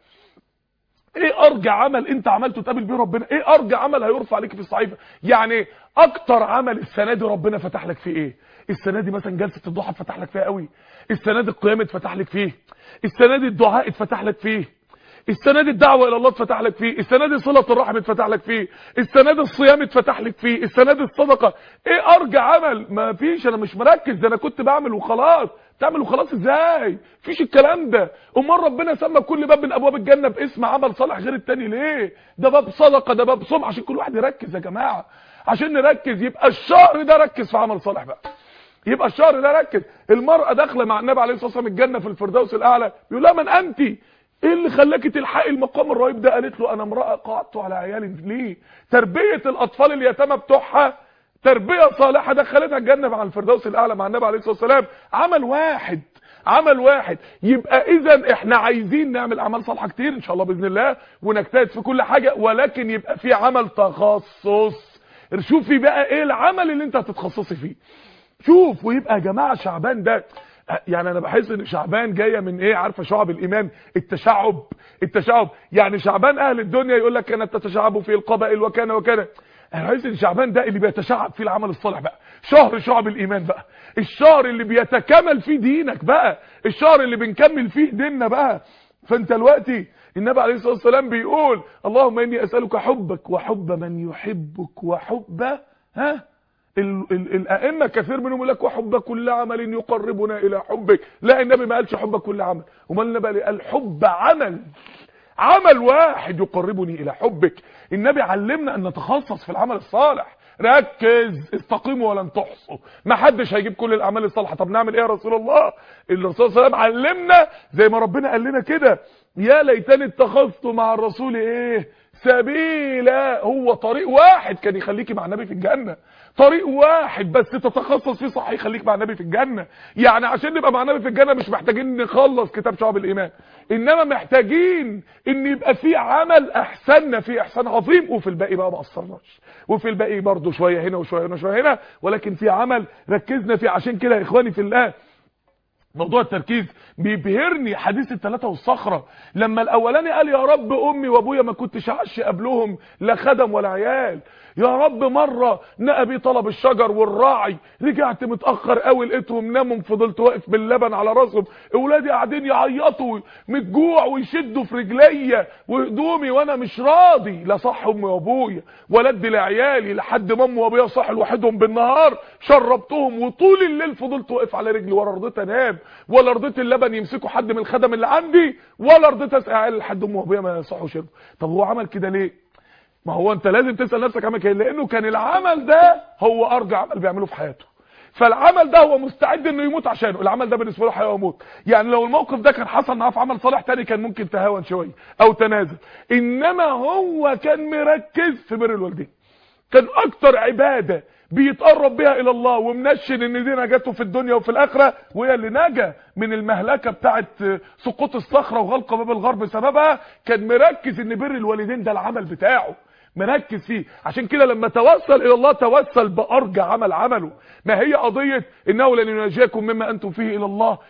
ايه ارجع عمل انت عملته تقابل بيه ربنا ايه ارجع عمل هيرفع عليك في الصحيفه يعني اكتر عمل السنه دي ربنا فتح لك فيه ايه السنه دي مثلا جلسه الضحى اتفتح لك فيها قوي السنه دي القيام اتفتح لك فيه السنه دي الدعاء اتفتح لك فيه السنه دي الدعوه الى الله اتفتح لك فيه السنه دي صله الرحم اتفتح لك فيه السنه دي الصيام اتفتح لك فيه السنه دي الصدقه ايه ارجع عمل ما فيش انا مش مركز ده انا كنت بعمل وخلاص تعمل وخلاص ازاي فيش الكلام ده امال ربنا سمى كل باب من ابواب الجنه باسم عمل صالح غير التاني ليه ده باب صدقه ده باب صوم عشان كل واحد يركز يا جماعه عشان نركز يبقى الشهر ده ركز في عمل صالح بقى يبقى الشهر ده ركز المرأة داخله مع النبي عليه الصلاة والسلام الجنة في الفردوس الأعلى بيقول لها من أنت ايه اللي خلاكي تلحقي المقام الرهيب ده قالت له أنا امرأة قعدت على عيالي ليه تربية الأطفال اليتامى بتوعها تربية صالحة دخلتها الجنة مع الفردوس الأعلى مع النبي عليه الصلاة والسلام عمل واحد عمل واحد يبقى اذا احنا عايزين نعمل اعمال صالحه كتير ان شاء الله باذن الله ونجتهد في كل حاجه ولكن يبقى في عمل تخصص شوفي بقى ايه العمل اللي انت هتتخصصي فيه شوف ويبقى يا جماعه شعبان ده يعني انا بحس ان شعبان جايه من ايه عارفه شعب الايمان التشعب التشعب يعني شعبان اهل الدنيا يقول لك كانت تتشعب في القبائل وكان وكان انا بحس ان شعبان ده اللي بيتشعب فيه العمل الصالح بقى شهر شعب الايمان بقى الشهر اللي بيتكامل فيه دينك بقى الشهر اللي بنكمل فيه ديننا بقى فانت دلوقتي النبي عليه الصلاه والسلام بيقول اللهم اني اسالك حبك وحب من يحبك وحب ها الائمه كثير منهم يقول لك وحب كل عمل يقربنا الى حبك لا النبي ما قالش حب كل عمل امال النبي قال حب عمل عمل واحد يقربني الى حبك النبي علمنا ان نتخصص في العمل الصالح ركز استقيموا ولن تحصوا ما حدش هيجيب كل الاعمال الصالحه طب نعمل ايه يا رسول الله الرسول صلى الله عليه وسلم علمنا زي ما ربنا قال لنا كده يا ليتني اتخذت مع الرسول ايه سبيلا هو طريق واحد كان يخليكي مع النبي في الجنه طريق واحد بس تتخصص فيه صح يخليك مع النبي في الجنه يعني عشان نبقى مع النبي في الجنه مش محتاجين نخلص كتاب شعب الايمان انما محتاجين ان يبقى في عمل احسننا فيه احسان عظيم وفي الباقي بقى ما قصرناش وفي الباقي برضه شويه هنا وشويه هنا وشويه هنا ولكن في عمل ركزنا فيه عشان كده يا اخواني في الله موضوع التركيز بيبهرني حديث الثلاثة والصخرة لما الاولاني قال يا رب امي وابويا ما كنتش عاش قبلهم لا خدم ولا عيال يا رب مرة نقبي طلب الشجر والراعي رجعت متأخر قوي لقيتهم ناموا فضلت واقف باللبن على راسهم اولادي قاعدين يعيطوا من الجوع ويشدوا في رجليا وهدومي وانا مش راضي لا صح امي وابويا ولا ادي لعيالي لحد ما امي وابويا صح لوحدهم بالنهار شربتهم وطول الليل فضلت واقف على رجلي ولا رضيت انام ولا رضيت اللبن يمسكوا حد من الخدم اللي عندي ولا رضيت اسقي عيالي لحد امي وابويا ما يصحوا شربوا طب هو عمل كده ليه ما هو انت لازم تسال نفسك عمل كده لانه كان العمل ده هو ارجى عمل بيعمله في حياته فالعمل ده هو مستعد انه يموت عشانه العمل ده بالنسبه له حياه وموت يعني لو الموقف ده كان حصل معاه في عمل صالح تاني كان ممكن تهاون شويه او تنازل انما هو كان مركز في بر الوالدين كان اكتر عباده بيتقرب بيها الى الله ومنشن ان دي نجاته في الدنيا وفي الاخره وهي اللي نجا من المهلكه بتاعه سقوط الصخره وغلق باب الغرب سببها كان مركز ان بر الوالدين ده العمل بتاعه مركز فيه عشان كده لما توسل الى الله توسل بارجى عمل عمله ما هي قضيه انه لن ينجيكم مما انتم فيه الى الله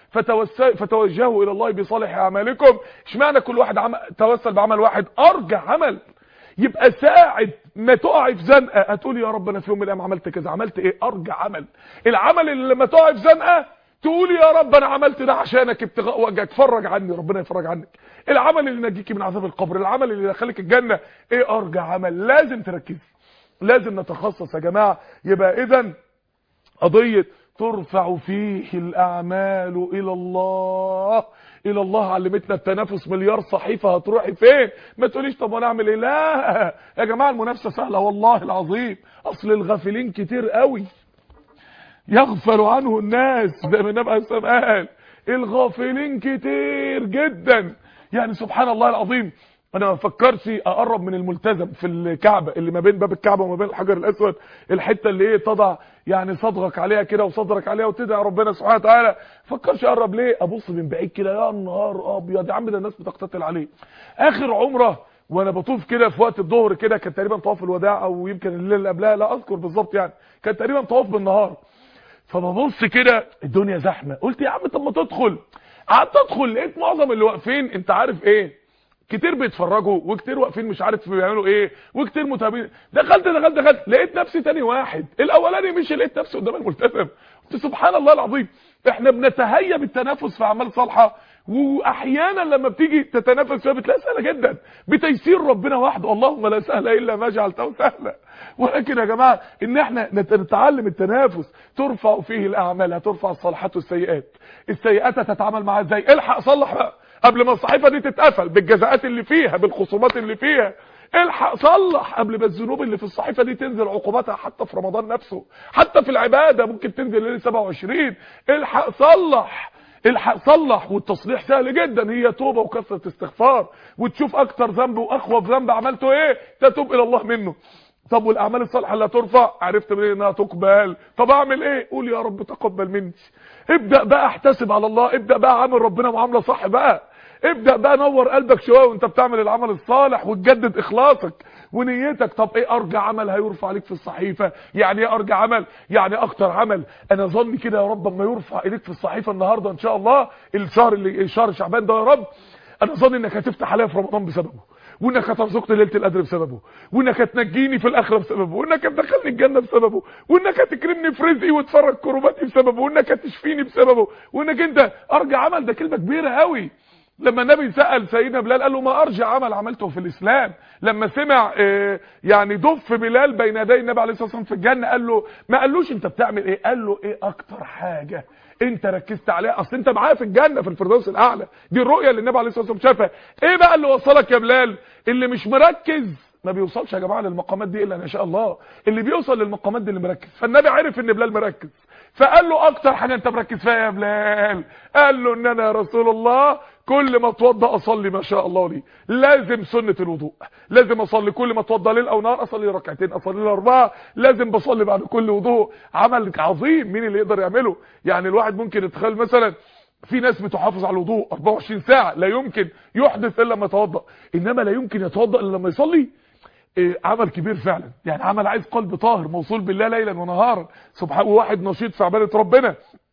فتوجهوا الى الله بصالح اعمالكم اشمعنى كل واحد عمل توسل بعمل واحد ارجى عمل يبقى ساعد ما تقعي في زنقه هتقول يا رب انا في يوم من الايام عملت كذا عملت ايه ارجى عمل العمل اللي لما تقعي في زنقه تقول يا رب انا عملت ده عشانك ابتغاء وجهك اتفرج عني ربنا يفرج عنك العمل اللي ينجيكي من عذاب القبر العمل اللي يدخلك الجنه ايه ارجى عمل لازم تركزي لازم نتخصص يا جماعه يبقى اذا قضيه ترفع فيه الاعمال الى الله الى الله علمتنا التنافس مليار صحيفه هتروحي فين ما تقوليش طب انا اعمل ايه لا يا جماعه المنافسه سهله والله العظيم اصل الغافلين كتير قوي يغفل عنه الناس زي ما النبي عليه قال الغافلين كتير جدا يعني سبحان الله العظيم انا ما فكرش اقرب من الملتزم في الكعبه اللي ما بين باب الكعبه وما بين الحجر الاسود الحته اللي ايه تضع يعني صدرك عليها كده وصدرك عليها وتدعي ربنا سبحانه وتعالى فكرش اقرب ليه ابص من بعيد كده يا نهار ابيض يا عم ده الناس بتقتتل عليه اخر عمره وانا بطوف كده في وقت الظهر كده كان تقريبا طواف الوداع او يمكن الليله اللي قبلها لا اذكر بالظبط يعني كان تقريبا طواف بالنهار فببص كده الدنيا زحمه قلت يا عم طب ما تدخل قعدت ادخل لقيت معظم اللي واقفين انت عارف ايه كتير بيتفرجوا وكتير واقفين مش عارف بيعملوا ايه وكتير متابعين دخلت دخلت دخلت لقيت نفسي تاني واحد الاولاني مش لقيت نفسي قدام الملتزم قلت سبحان الله العظيم احنا بنتهيأ بالتنافس في اعمال صالحه واحيانا لما بتيجي تتنافس فيها بتلاقي سهله جدا بتيسير ربنا وحده اللهم لا سهل الا ما جعلته سهلا ولكن يا جماعه ان احنا نتعلم التنافس ترفع فيه الاعمال هترفع الصالحات والسيئات السيئات هتتعامل معاها ازاي الحق صلح بقى قبل ما الصحيفه دي تتقفل بالجزاءات اللي فيها بالخصومات اللي فيها الحق صلح قبل ما الذنوب اللي في الصحيفه دي تنزل عقوباتها حتى في رمضان نفسه حتى في العباده ممكن تنزل ليله 27 الحق صلح الحق صلح والتصليح سهل جدا هي توبه وكثره استغفار وتشوف اكتر ذنب واخوف ذنب عملته ايه تتوب الى الله منه طب والاعمال الصالحه اللي هترفع عرفت منين انها تقبل طب اعمل ايه قول يا رب تقبل مني ابدا بقى احتسب على الله ابدا بقى عامل ربنا معامله صح بقى ابدا بقى نور قلبك شويه وانت بتعمل العمل الصالح وتجدد اخلاصك ونيتك طب ايه ارجى عمل هيرفع عليك في الصحيفه يعني ايه ارجى عمل يعني اكتر عمل انا ظني كده يا رب اما يرفع اليك في الصحيفه النهارده ان شاء الله الشهر اللي شهر شعبان ده يا رب انا ظني انك هتفتح عليا في رمضان بسببه وانك هترزقني ليله القدر بسببه وانك هتنجيني في الاخره بسببه وانك هتدخلني الجنه بسببه وانك هتكرمني في رزقي وتفرج كرباتي بسببه وانك هتشفيني بسببه وانك انت ارجى عمل ده كلمه كبيره قوي لما النبي سأل سيدنا بلال قال له ما ارجع عمل عملته في الاسلام لما سمع اه يعني دف بلال بين يدي النبي عليه الصلاه والسلام في الجنه قال له ما قالوش انت بتعمل ايه قال له ايه اكتر حاجه انت ركزت عليها اصل انت معايا في الجنه في الفردوس الاعلى دي الرؤيه اللي النبي عليه الصلاه والسلام شافها ايه بقى اللي وصلك يا بلال اللي مش مركز ما بيوصلش يا جماعه للمقامات دي الا ان شاء الله اللي بيوصل للمقامات دي اللي مركز فالنبي عرف ان بلال مركز فقال له اكتر حاجه انت مركز فيها يا بلال قال له ان انا يا رسول الله كل ما اتوضى اصلي ما شاء الله لي لازم سنه الوضوء لازم اصلي كل ما اتوضى ليل او نهار اصلي ركعتين اصلي لي اربعه لازم بصلي بعد كل وضوء عمل عظيم مين اللي يقدر يعمله يعني الواحد ممكن يتخيل مثلا في ناس بتحافظ على الوضوء 24 ساعه لا يمكن يحدث الا لما يتوضا انما لا يمكن يتوضا الا لما يصلي إيه عمل كبير فعلا يعني عمل عايز قلب طاهر موصول بالله ليلا ونهارا سبحانه واحد نشيط في عباده ربنا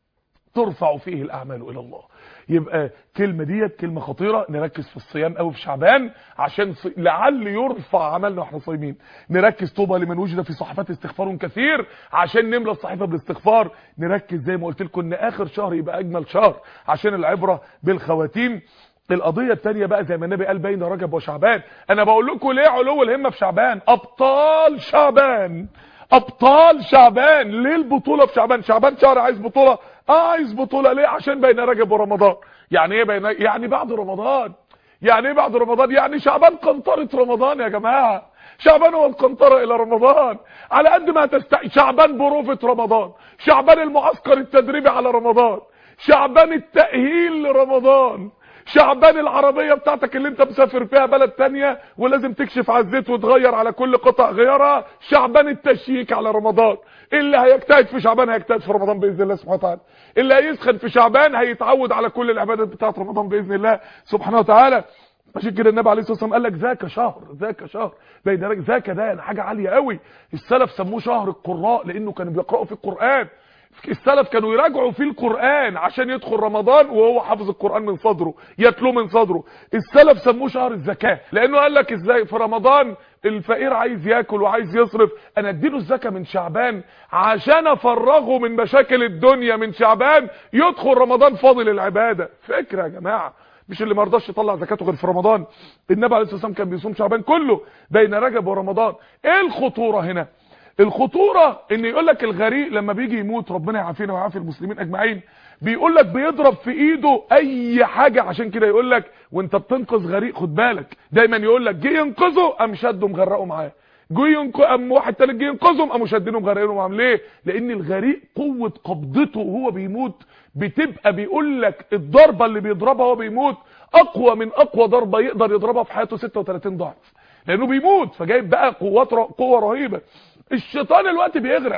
ترفع فيه الاعمال الى الله يبقى كلمه ديت كلمه خطيره نركز في الصيام قوي في شعبان عشان ص... لعل يرفع عملنا واحنا صايمين نركز طوبى لمن وجد في صحفات استغفار كثير عشان نملى الصحيفه بالاستغفار نركز زي ما قلت لكم ان اخر شهر يبقى اجمل شهر عشان العبره بالخواتيم القضية التانية بقى زي ما النبي قال بين رجب وشعبان انا بقول لكم ليه علو الهمة في شعبان ابطال شعبان ابطال شعبان ليه البطولة في شعبان شعبان شهر عايز بطولة اه عايز بطولة ليه عشان بين رجب ورمضان يعني ايه بين يعني بعد رمضان يعني ايه بعد رمضان يعني شعبان قنطرة رمضان يا جماعة شعبان هو القنطرة الى رمضان على قد ما تستعي شعبان بروفة رمضان شعبان المعسكر التدريبي على رمضان شعبان التأهيل لرمضان شعبان العربية بتاعتك اللي انت مسافر فيها بلد تانية ولازم تكشف على الزيت وتغير على كل قطع غيارها شعبان التشييك على رمضان اللي هيجتهد في شعبان هيجتهد في رمضان باذن الله سبحانه وتعالى اللي هيسخن في شعبان هيتعود على كل العبادات بتاعت رمضان باذن الله سبحانه وتعالى عشان كده النبي عليه الصلاه والسلام قال لك ذاك شهر ذاك شهر بين ذاك ده يعني حاجه عاليه قوي السلف سموه شهر القراء لانه كانوا بيقراوا في القران السلف كانوا يراجعوا في القرآن عشان يدخل رمضان وهو حافظ القرآن من صدره يتلو من صدره السلف سموه شهر الزكاة لانه قال لك ازاي في رمضان الفقير عايز ياكل وعايز يصرف انا اديله الزكاة من شعبان عشان افرغه من مشاكل الدنيا من شعبان يدخل رمضان فاضل العبادة فكرة يا جماعة مش اللي ما رضاش يطلع زكاته غير في رمضان النبي عليه الصلاه والسلام كان بيصوم شعبان كله بين رجب ورمضان ايه الخطوره هنا الخطورة ان يقول لك الغريق لما بيجي يموت ربنا يعافينا ويعافي المسلمين اجمعين بيقول لك بيضرب في ايده اي حاجة عشان كده يقول لك وانت بتنقذ غريق خد بالك دايما يقول لك جه ينقذه قام شده مغرقه معاه جه ينقذ قام واحد تالت جه ينقذهم قاموا شادينه مغرقينه معاه ليه لان الغريق قوة قبضته وهو بيموت بتبقى بيقول لك الضربة اللي بيضربها وهو بيموت اقوى من اقوى ضربة يقدر يضربها في حياته 36 ضعف لانه بيموت فجايب بقى قوات قوة رهيبة الشيطان الوقت بيغرق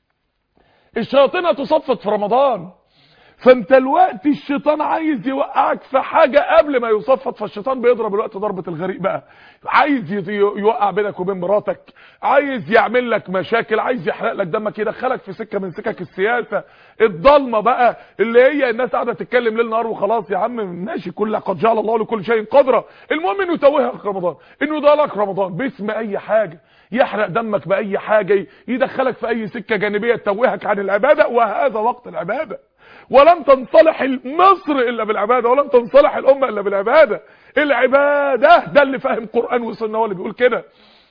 الشياطين هتصفت في رمضان فانت الوقت الشيطان عايز يوقعك في حاجة قبل ما يصفت فالشيطان بيضرب الوقت ضربة الغريق بقى عايز يوقع بينك وبين مراتك عايز يعمل لك مشاكل عايز يحرق لك دمك يدخلك في سكة من سكك السياسة الضلمة بقى اللي هي الناس قاعدة تتكلم ليل نهار وخلاص يا عم ماشي كل قد جعل الله لكل شيء قدرة المهم انه يتوهك رمضان انه يضلك رمضان باسم اي حاجة يحرق دمك باي حاجة يدخلك في اي سكة جانبية تتوهك عن العبادة وهذا وقت العبادة ولن تنصلح مصر الا بالعباده ولن تنصلح الامه الا بالعباده العباده ده اللي فاهم قران وسنه هو اللي بيقول كده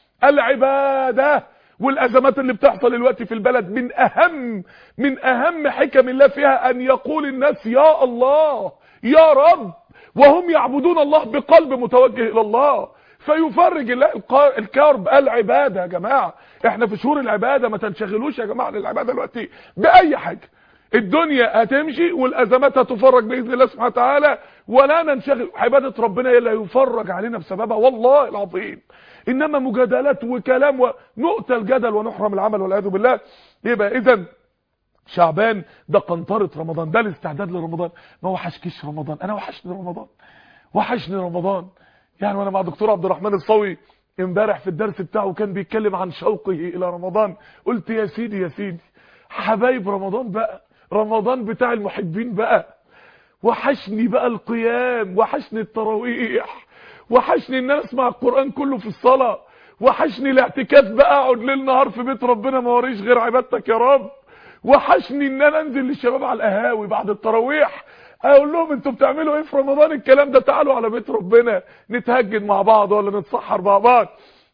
العباده والازمات اللي بتحصل دلوقتي في البلد من اهم من اهم حكم الله فيها ان يقول الناس يا الله يا رب وهم يعبدون الله بقلب متوجه الى الله فيفرج الله الكرب العباده يا جماعه احنا في شهور العباده ما تنشغلوش يا جماعه للعباده دلوقتي باي حاجه الدنيا هتمشي والازمات هتفرج باذن الله سبحانه وتعالى ولا ننشغل عباده ربنا هي اللي هيفرج علينا بسببها والله العظيم انما مجادلات وكلام ونؤتى الجدل ونحرم العمل والعياذ بالله يبقى اذا شعبان ده قنطره رمضان ده الاستعداد لرمضان ما وحشكش رمضان انا وحشني رمضان وحشني رمضان يعني وانا مع دكتور عبد الرحمن الصوي امبارح في الدرس بتاعه كان بيتكلم عن شوقه الى رمضان قلت يا سيدي يا سيدي حبايب رمضان بقى رمضان بتاع المحبين بقى وحشني بقى القيام وحشني التراويح وحشني ان انا اسمع القرآن كله في الصلاة وحشني الاعتكاف بقى اقعد ليل نهار في بيت ربنا ما وريش غير عبادتك يا رب وحشني ان انا انزل للشباب على القهاوي بعد التراويح اقول لهم انتوا بتعملوا ايه في رمضان الكلام ده تعالوا على بيت ربنا نتهجد مع بعض ولا نتسحر مع بعض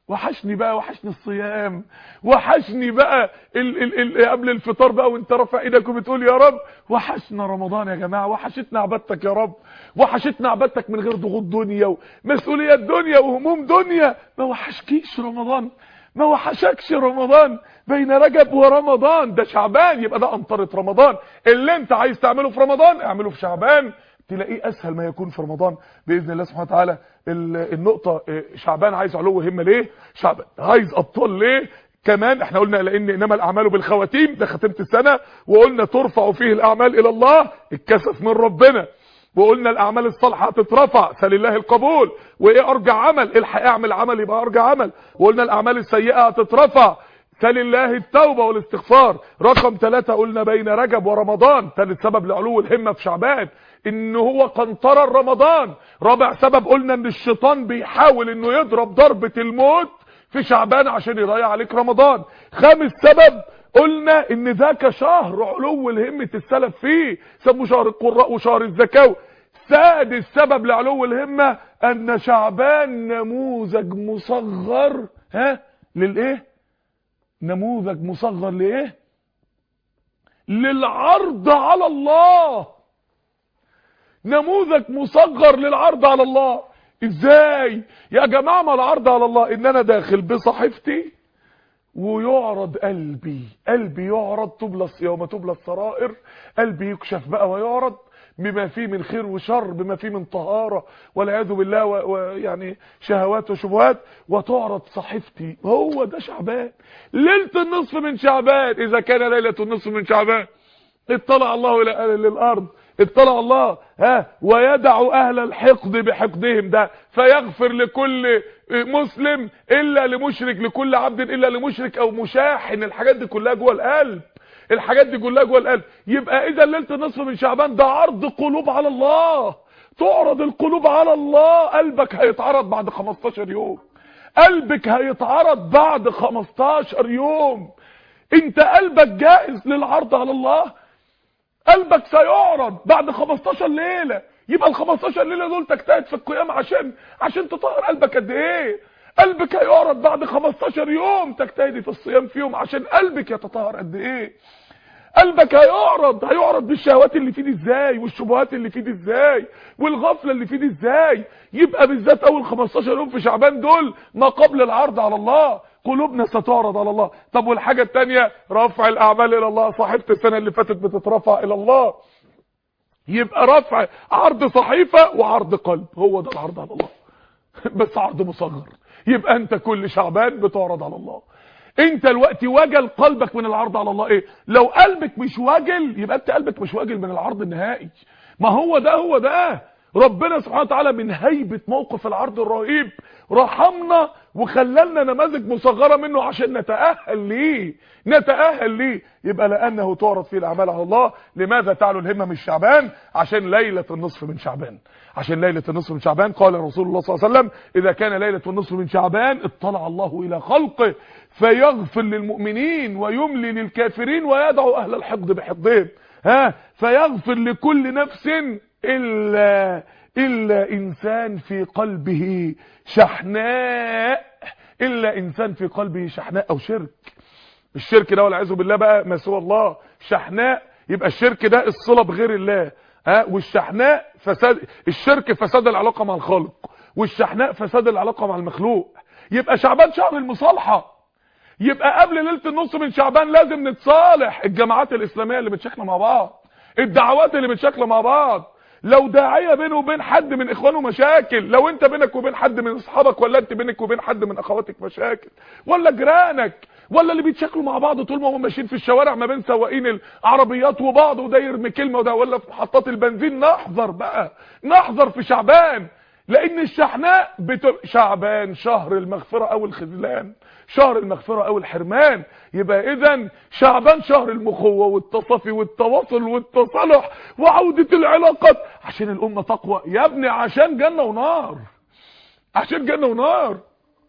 وحشني بقى وحشني الصيام وحشني بقى ال ال ال قبل الفطار بقى وانت رافع ايدك وبتقول يا رب وحشنا رمضان يا جماعه وحشتنا عبادتك يا رب وحشتنا عبادتك من غير ضغوط دنيا ومسؤوليات دنيا وهموم دنيا ما وحشكيش رمضان ما وحشكش رمضان بين رجب ورمضان ده شعبان يبقى ده امطره رمضان اللي انت عايز تعمله في رمضان اعمله في شعبان تلاقيه اسهل ما يكون في رمضان باذن الله سبحانه وتعالى النقطه شعبان عايز علو همه ليه شعبان عايز ابطال ليه كمان احنا قلنا لان انما الاعمال بالخواتيم ده ختمه السنه وقلنا ترفع فيه الاعمال الى الله الكسف من ربنا وقلنا الاعمال الصالحه هتترفع فلله القبول وايه ارجع عمل الحق اعمل عمل يبقى ارجع عمل وقلنا الاعمال السيئه هتترفع فلله التوبه والاستغفار رقم ثلاثة قلنا بين رجب ورمضان ثالث سبب لعلو الهمه في شعبان ان هو قنطره رمضان رابع سبب قلنا ان الشيطان بيحاول انه يضرب ضربه الموت في شعبان عشان يضيع عليك رمضان خامس سبب قلنا ان ذاك شهر علو الهمه السلف فيه سموه شهر القراء وشهر الزكاه سادس سبب لعلو الهمه ان شعبان نموذج مصغر ها للايه نموذج مصغر لايه للعرض على الله نموذج مصغر للعرض على الله ازاي يا جماعه ما العرض على الله ان انا داخل بصحيفتي ويعرض قلبي قلبي يعرض تبلى الصيام تبلى السرائر قلبي يكشف بقى ويعرض بما فيه من خير وشر بما فيه من طهارة والعياذ بالله ويعني شهوات وشبهات وتعرض صحيفتي هو ده شعبان ليلة النصف من شعبان إذا كان ليلة النصف من شعبان اطلع الله إلى للأرض اطلع الله ها ويدع أهل الحقد بحقدهم ده فيغفر لكل مسلم إلا لمشرك لكل عبد إلا لمشرك أو مشاحن الحاجات دي كلها جوه القلب الحاجات دي كلها جوه القلب يبقى اذا ليله النصف من شعبان ده عرض قلوب على الله تعرض القلوب على الله قلبك هيتعرض بعد 15 يوم قلبك هيتعرض بعد 15 يوم انت قلبك جائز للعرض على الله قلبك سيعرض بعد 15 ليله يبقى ال 15 ليله دول تجتهد في القيام عشان عشان تطهر قلبك قد ايه قلبك هيعرض بعد 15 يوم تجتهدي في الصيام فيهم عشان قلبك يتطهر قد ايه قلبك هيعرض هيعرض بالشهوات اللي فيه دي ازاي والشبهات اللي فيه دي ازاي والغفله اللي فيه دي ازاي يبقى بالذات اول 15 يوم في شعبان دول ما قبل العرض على الله قلوبنا ستعرض على الله طب والحاجه الثانيه رفع الاعمال الى الله صحيفه السنه اللي فاتت بتترفع الى الله يبقى رفع عرض صحيفه وعرض قلب هو ده العرض على الله بس عرض مصغر يبقى انت كل شعبان بتعرض على الله انت الوقت وجل قلبك من العرض على الله ايه لو قلبك مش واجل يبقى انت قلبك مش واجل من العرض النهائي ما هو ده هو ده ربنا سبحانه وتعالى من هيبة موقف العرض الرهيب رحمنا وخللنا نماذج مصغرة منه عشان نتأهل ليه نتأهل ليه يبقى لأنه تعرض فيه الأعمال على الله لماذا تعلو الهمة من شعبان عشان ليلة النصف من شعبان عشان ليلة النصف من شعبان قال رسول الله صلى الله عليه وسلم إذا كان ليلة النصف من شعبان اطلع الله إلى خلقه فيغفر للمؤمنين ويملي للكافرين ويدعو أهل الحقد بحقدهم ها فيغفر لكل نفس إلا إلا إنسان في قلبه شحناء إلا إنسان في قلبه شحناء أو شرك الشرك ده والعياذ بالله بقى ما سوى الله شحناء يبقى الشرك ده الصلة بغير الله ها والشحناء فساد الشرك فساد العلاقة مع الخالق والشحناء فساد العلاقة مع المخلوق يبقى شعبان شهر المصالحة يبقى قبل ليله النص من شعبان لازم نتصالح الجماعات الاسلاميه اللي بتشكل مع بعض الدعوات اللي بتشكل مع بعض لو داعيه بينه وبين حد من اخوانه مشاكل لو انت بينك وبين حد من اصحابك ولا انت بينك وبين حد من اخواتك مشاكل ولا جيرانك ولا اللي بيتشكلوا مع بعض طول ما هم ماشيين في الشوارع ما بين سواقين العربيات وبعض وده يرمي كلمه وده ولا في محطات البنزين نحذر بقى نحذر في شعبان لان الشحناء بت... شعبان شهر المغفرة او الخذلان شهر المغفرة او الحرمان يبقى اذا شعبان شهر المخوة والتصافي والتواصل والتصالح وعودة العلاقات عشان الامة تقوى يا ابني عشان جنة ونار عشان جنة ونار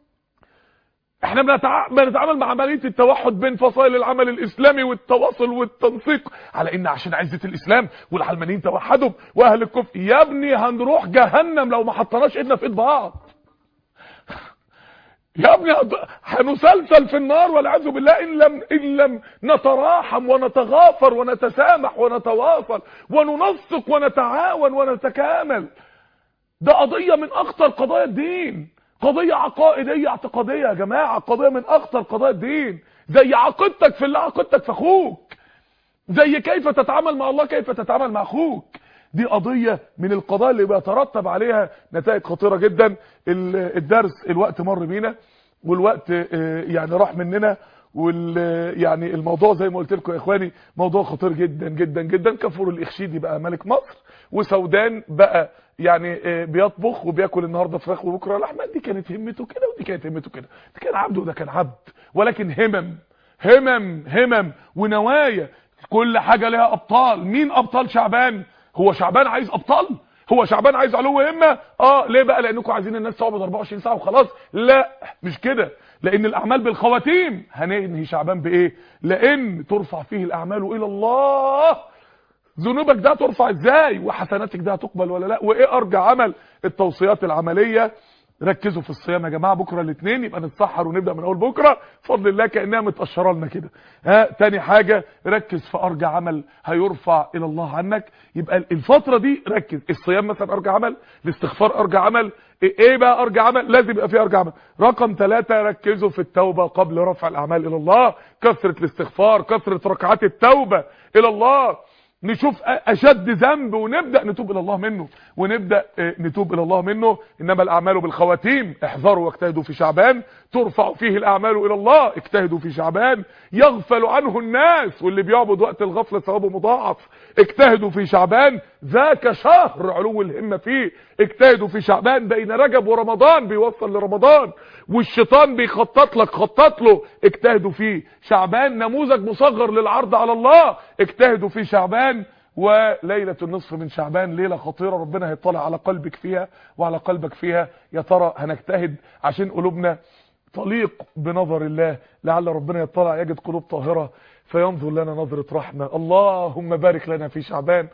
احنا بنتع... بنتعامل مع عمليه التوحد بين فصائل العمل الاسلامي والتواصل والتنسيق على ان عشان عزه الاسلام والعلمانيين توحدوا واهل الكفر يا ابني هنروح جهنم لو ما حطيناش ايدنا في ايد بعض يا ابني هنسلسل في النار والعياذ بالله ان لم ان لم نتراحم ونتغافر ونتسامح ونتواصل وننسق ونتعاون ونتكامل ده قضيه من اخطر قضايا الدين قضيه عقائديه اعتقاديه يا جماعه قضيه من اخطر قضايا الدين زي عقيدتك في الله عقيدتك في اخوك زي كيف تتعامل مع الله كيف تتعامل مع اخوك دي قضية من القضايا اللي بيترتب عليها نتائج خطيرة جدا الدرس الوقت مر بينا والوقت يعني راح مننا وال يعني الموضوع زي ما قلت لكم يا اخواني موضوع خطير جدا جدا جدا كفور الاخشيدي بقى ملك مصر وسودان بقى يعني بيطبخ وبياكل النهارده فراخ وبكره لحمه دي كانت همته كده ودي كانت همته كده ده كان عبد وده كان عبد ولكن همم همم همم ونوايا كل حاجه لها ابطال مين ابطال شعبان هو شعبان عايز ابطال هو شعبان عايز علو همه اه ليه بقى لانكم عايزين الناس تقعد 24 ساعه وخلاص لا مش كده لان الاعمال بالخواتيم هننهي شعبان بايه لان ترفع فيه الاعمال الى الله ذنوبك ده ترفع ازاي وحسناتك ده هتقبل ولا لا وايه ارجع عمل التوصيات العمليه ركزوا في الصيام يا جماعه بكره الاثنين يبقى نتسحر ونبدا من اول بكره بفضل الله كانها متقشره لنا كده ها تاني حاجه ركز في ارجع عمل هيرفع الى الله عنك يبقى الفتره دي ركز الصيام مثلا ارجع عمل الاستغفار ارجع عمل ايه بقى ارجع عمل لازم يبقى فيه ارجع عمل رقم ثلاثة ركزوا في التوبه قبل رفع الاعمال الى الله كثره الاستغفار كثره ركعات التوبه الى الله نشوف اشد ذنب ونبدا نتوب الى الله منه ونبدا نتوب الى الله منه انما الاعمال بالخواتيم احذروا واجتهدوا في شعبان ترفع فيه الاعمال الى الله اجتهدوا في شعبان يغفل عنه الناس واللي بيعبد وقت الغفله ثوابه مضاعف اجتهدوا في شعبان ذاك شهر علو الهمه فيه اجتهدوا في شعبان بين رجب ورمضان بيوصل لرمضان والشيطان بيخطط لك خطط له اجتهدوا فيه شعبان نموذج مصغر للعرض على الله اجتهدوا في شعبان وليلة النصف من شعبان ليلة خطيرة ربنا هيطلع على قلبك فيها وعلى قلبك فيها يا ترى هنجتهد عشان قلوبنا تليق بنظر الله لعل ربنا يطلع يجد قلوب طاهرة فينظر لنا نظرة رحمة اللهم بارك لنا في شعبان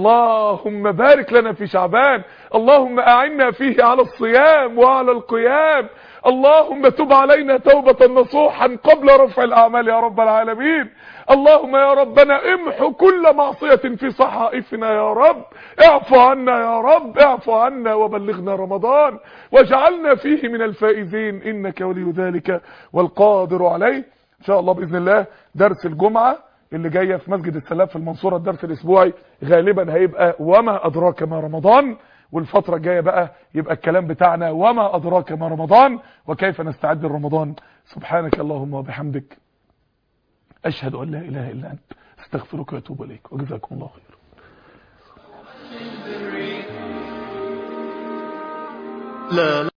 اللهم بارك لنا في شعبان اللهم أعنا فيه على الصيام وعلى القيام اللهم تب علينا توبة نصوحا قبل رفع الأعمال يا رب العالمين اللهم يا ربنا امحو كل معصية في صحائفنا يا رب اعفو عنا يا رب اعفو عنا وبلغنا رمضان واجعلنا فيه من الفائزين إنك ولي ذلك والقادر عليه ان شاء الله باذن الله درس الجمعه اللي جايه في مسجد السلام في المنصوره الدرس الاسبوعي غالبا هيبقى وما ادراك ما رمضان والفتره الجايه بقى يبقى الكلام بتاعنا وما ادراك ما رمضان وكيف نستعد لرمضان سبحانك اللهم وبحمدك اشهد ان لا اله الا انت استغفرك واتوب اليك وجزاكم الله خير لا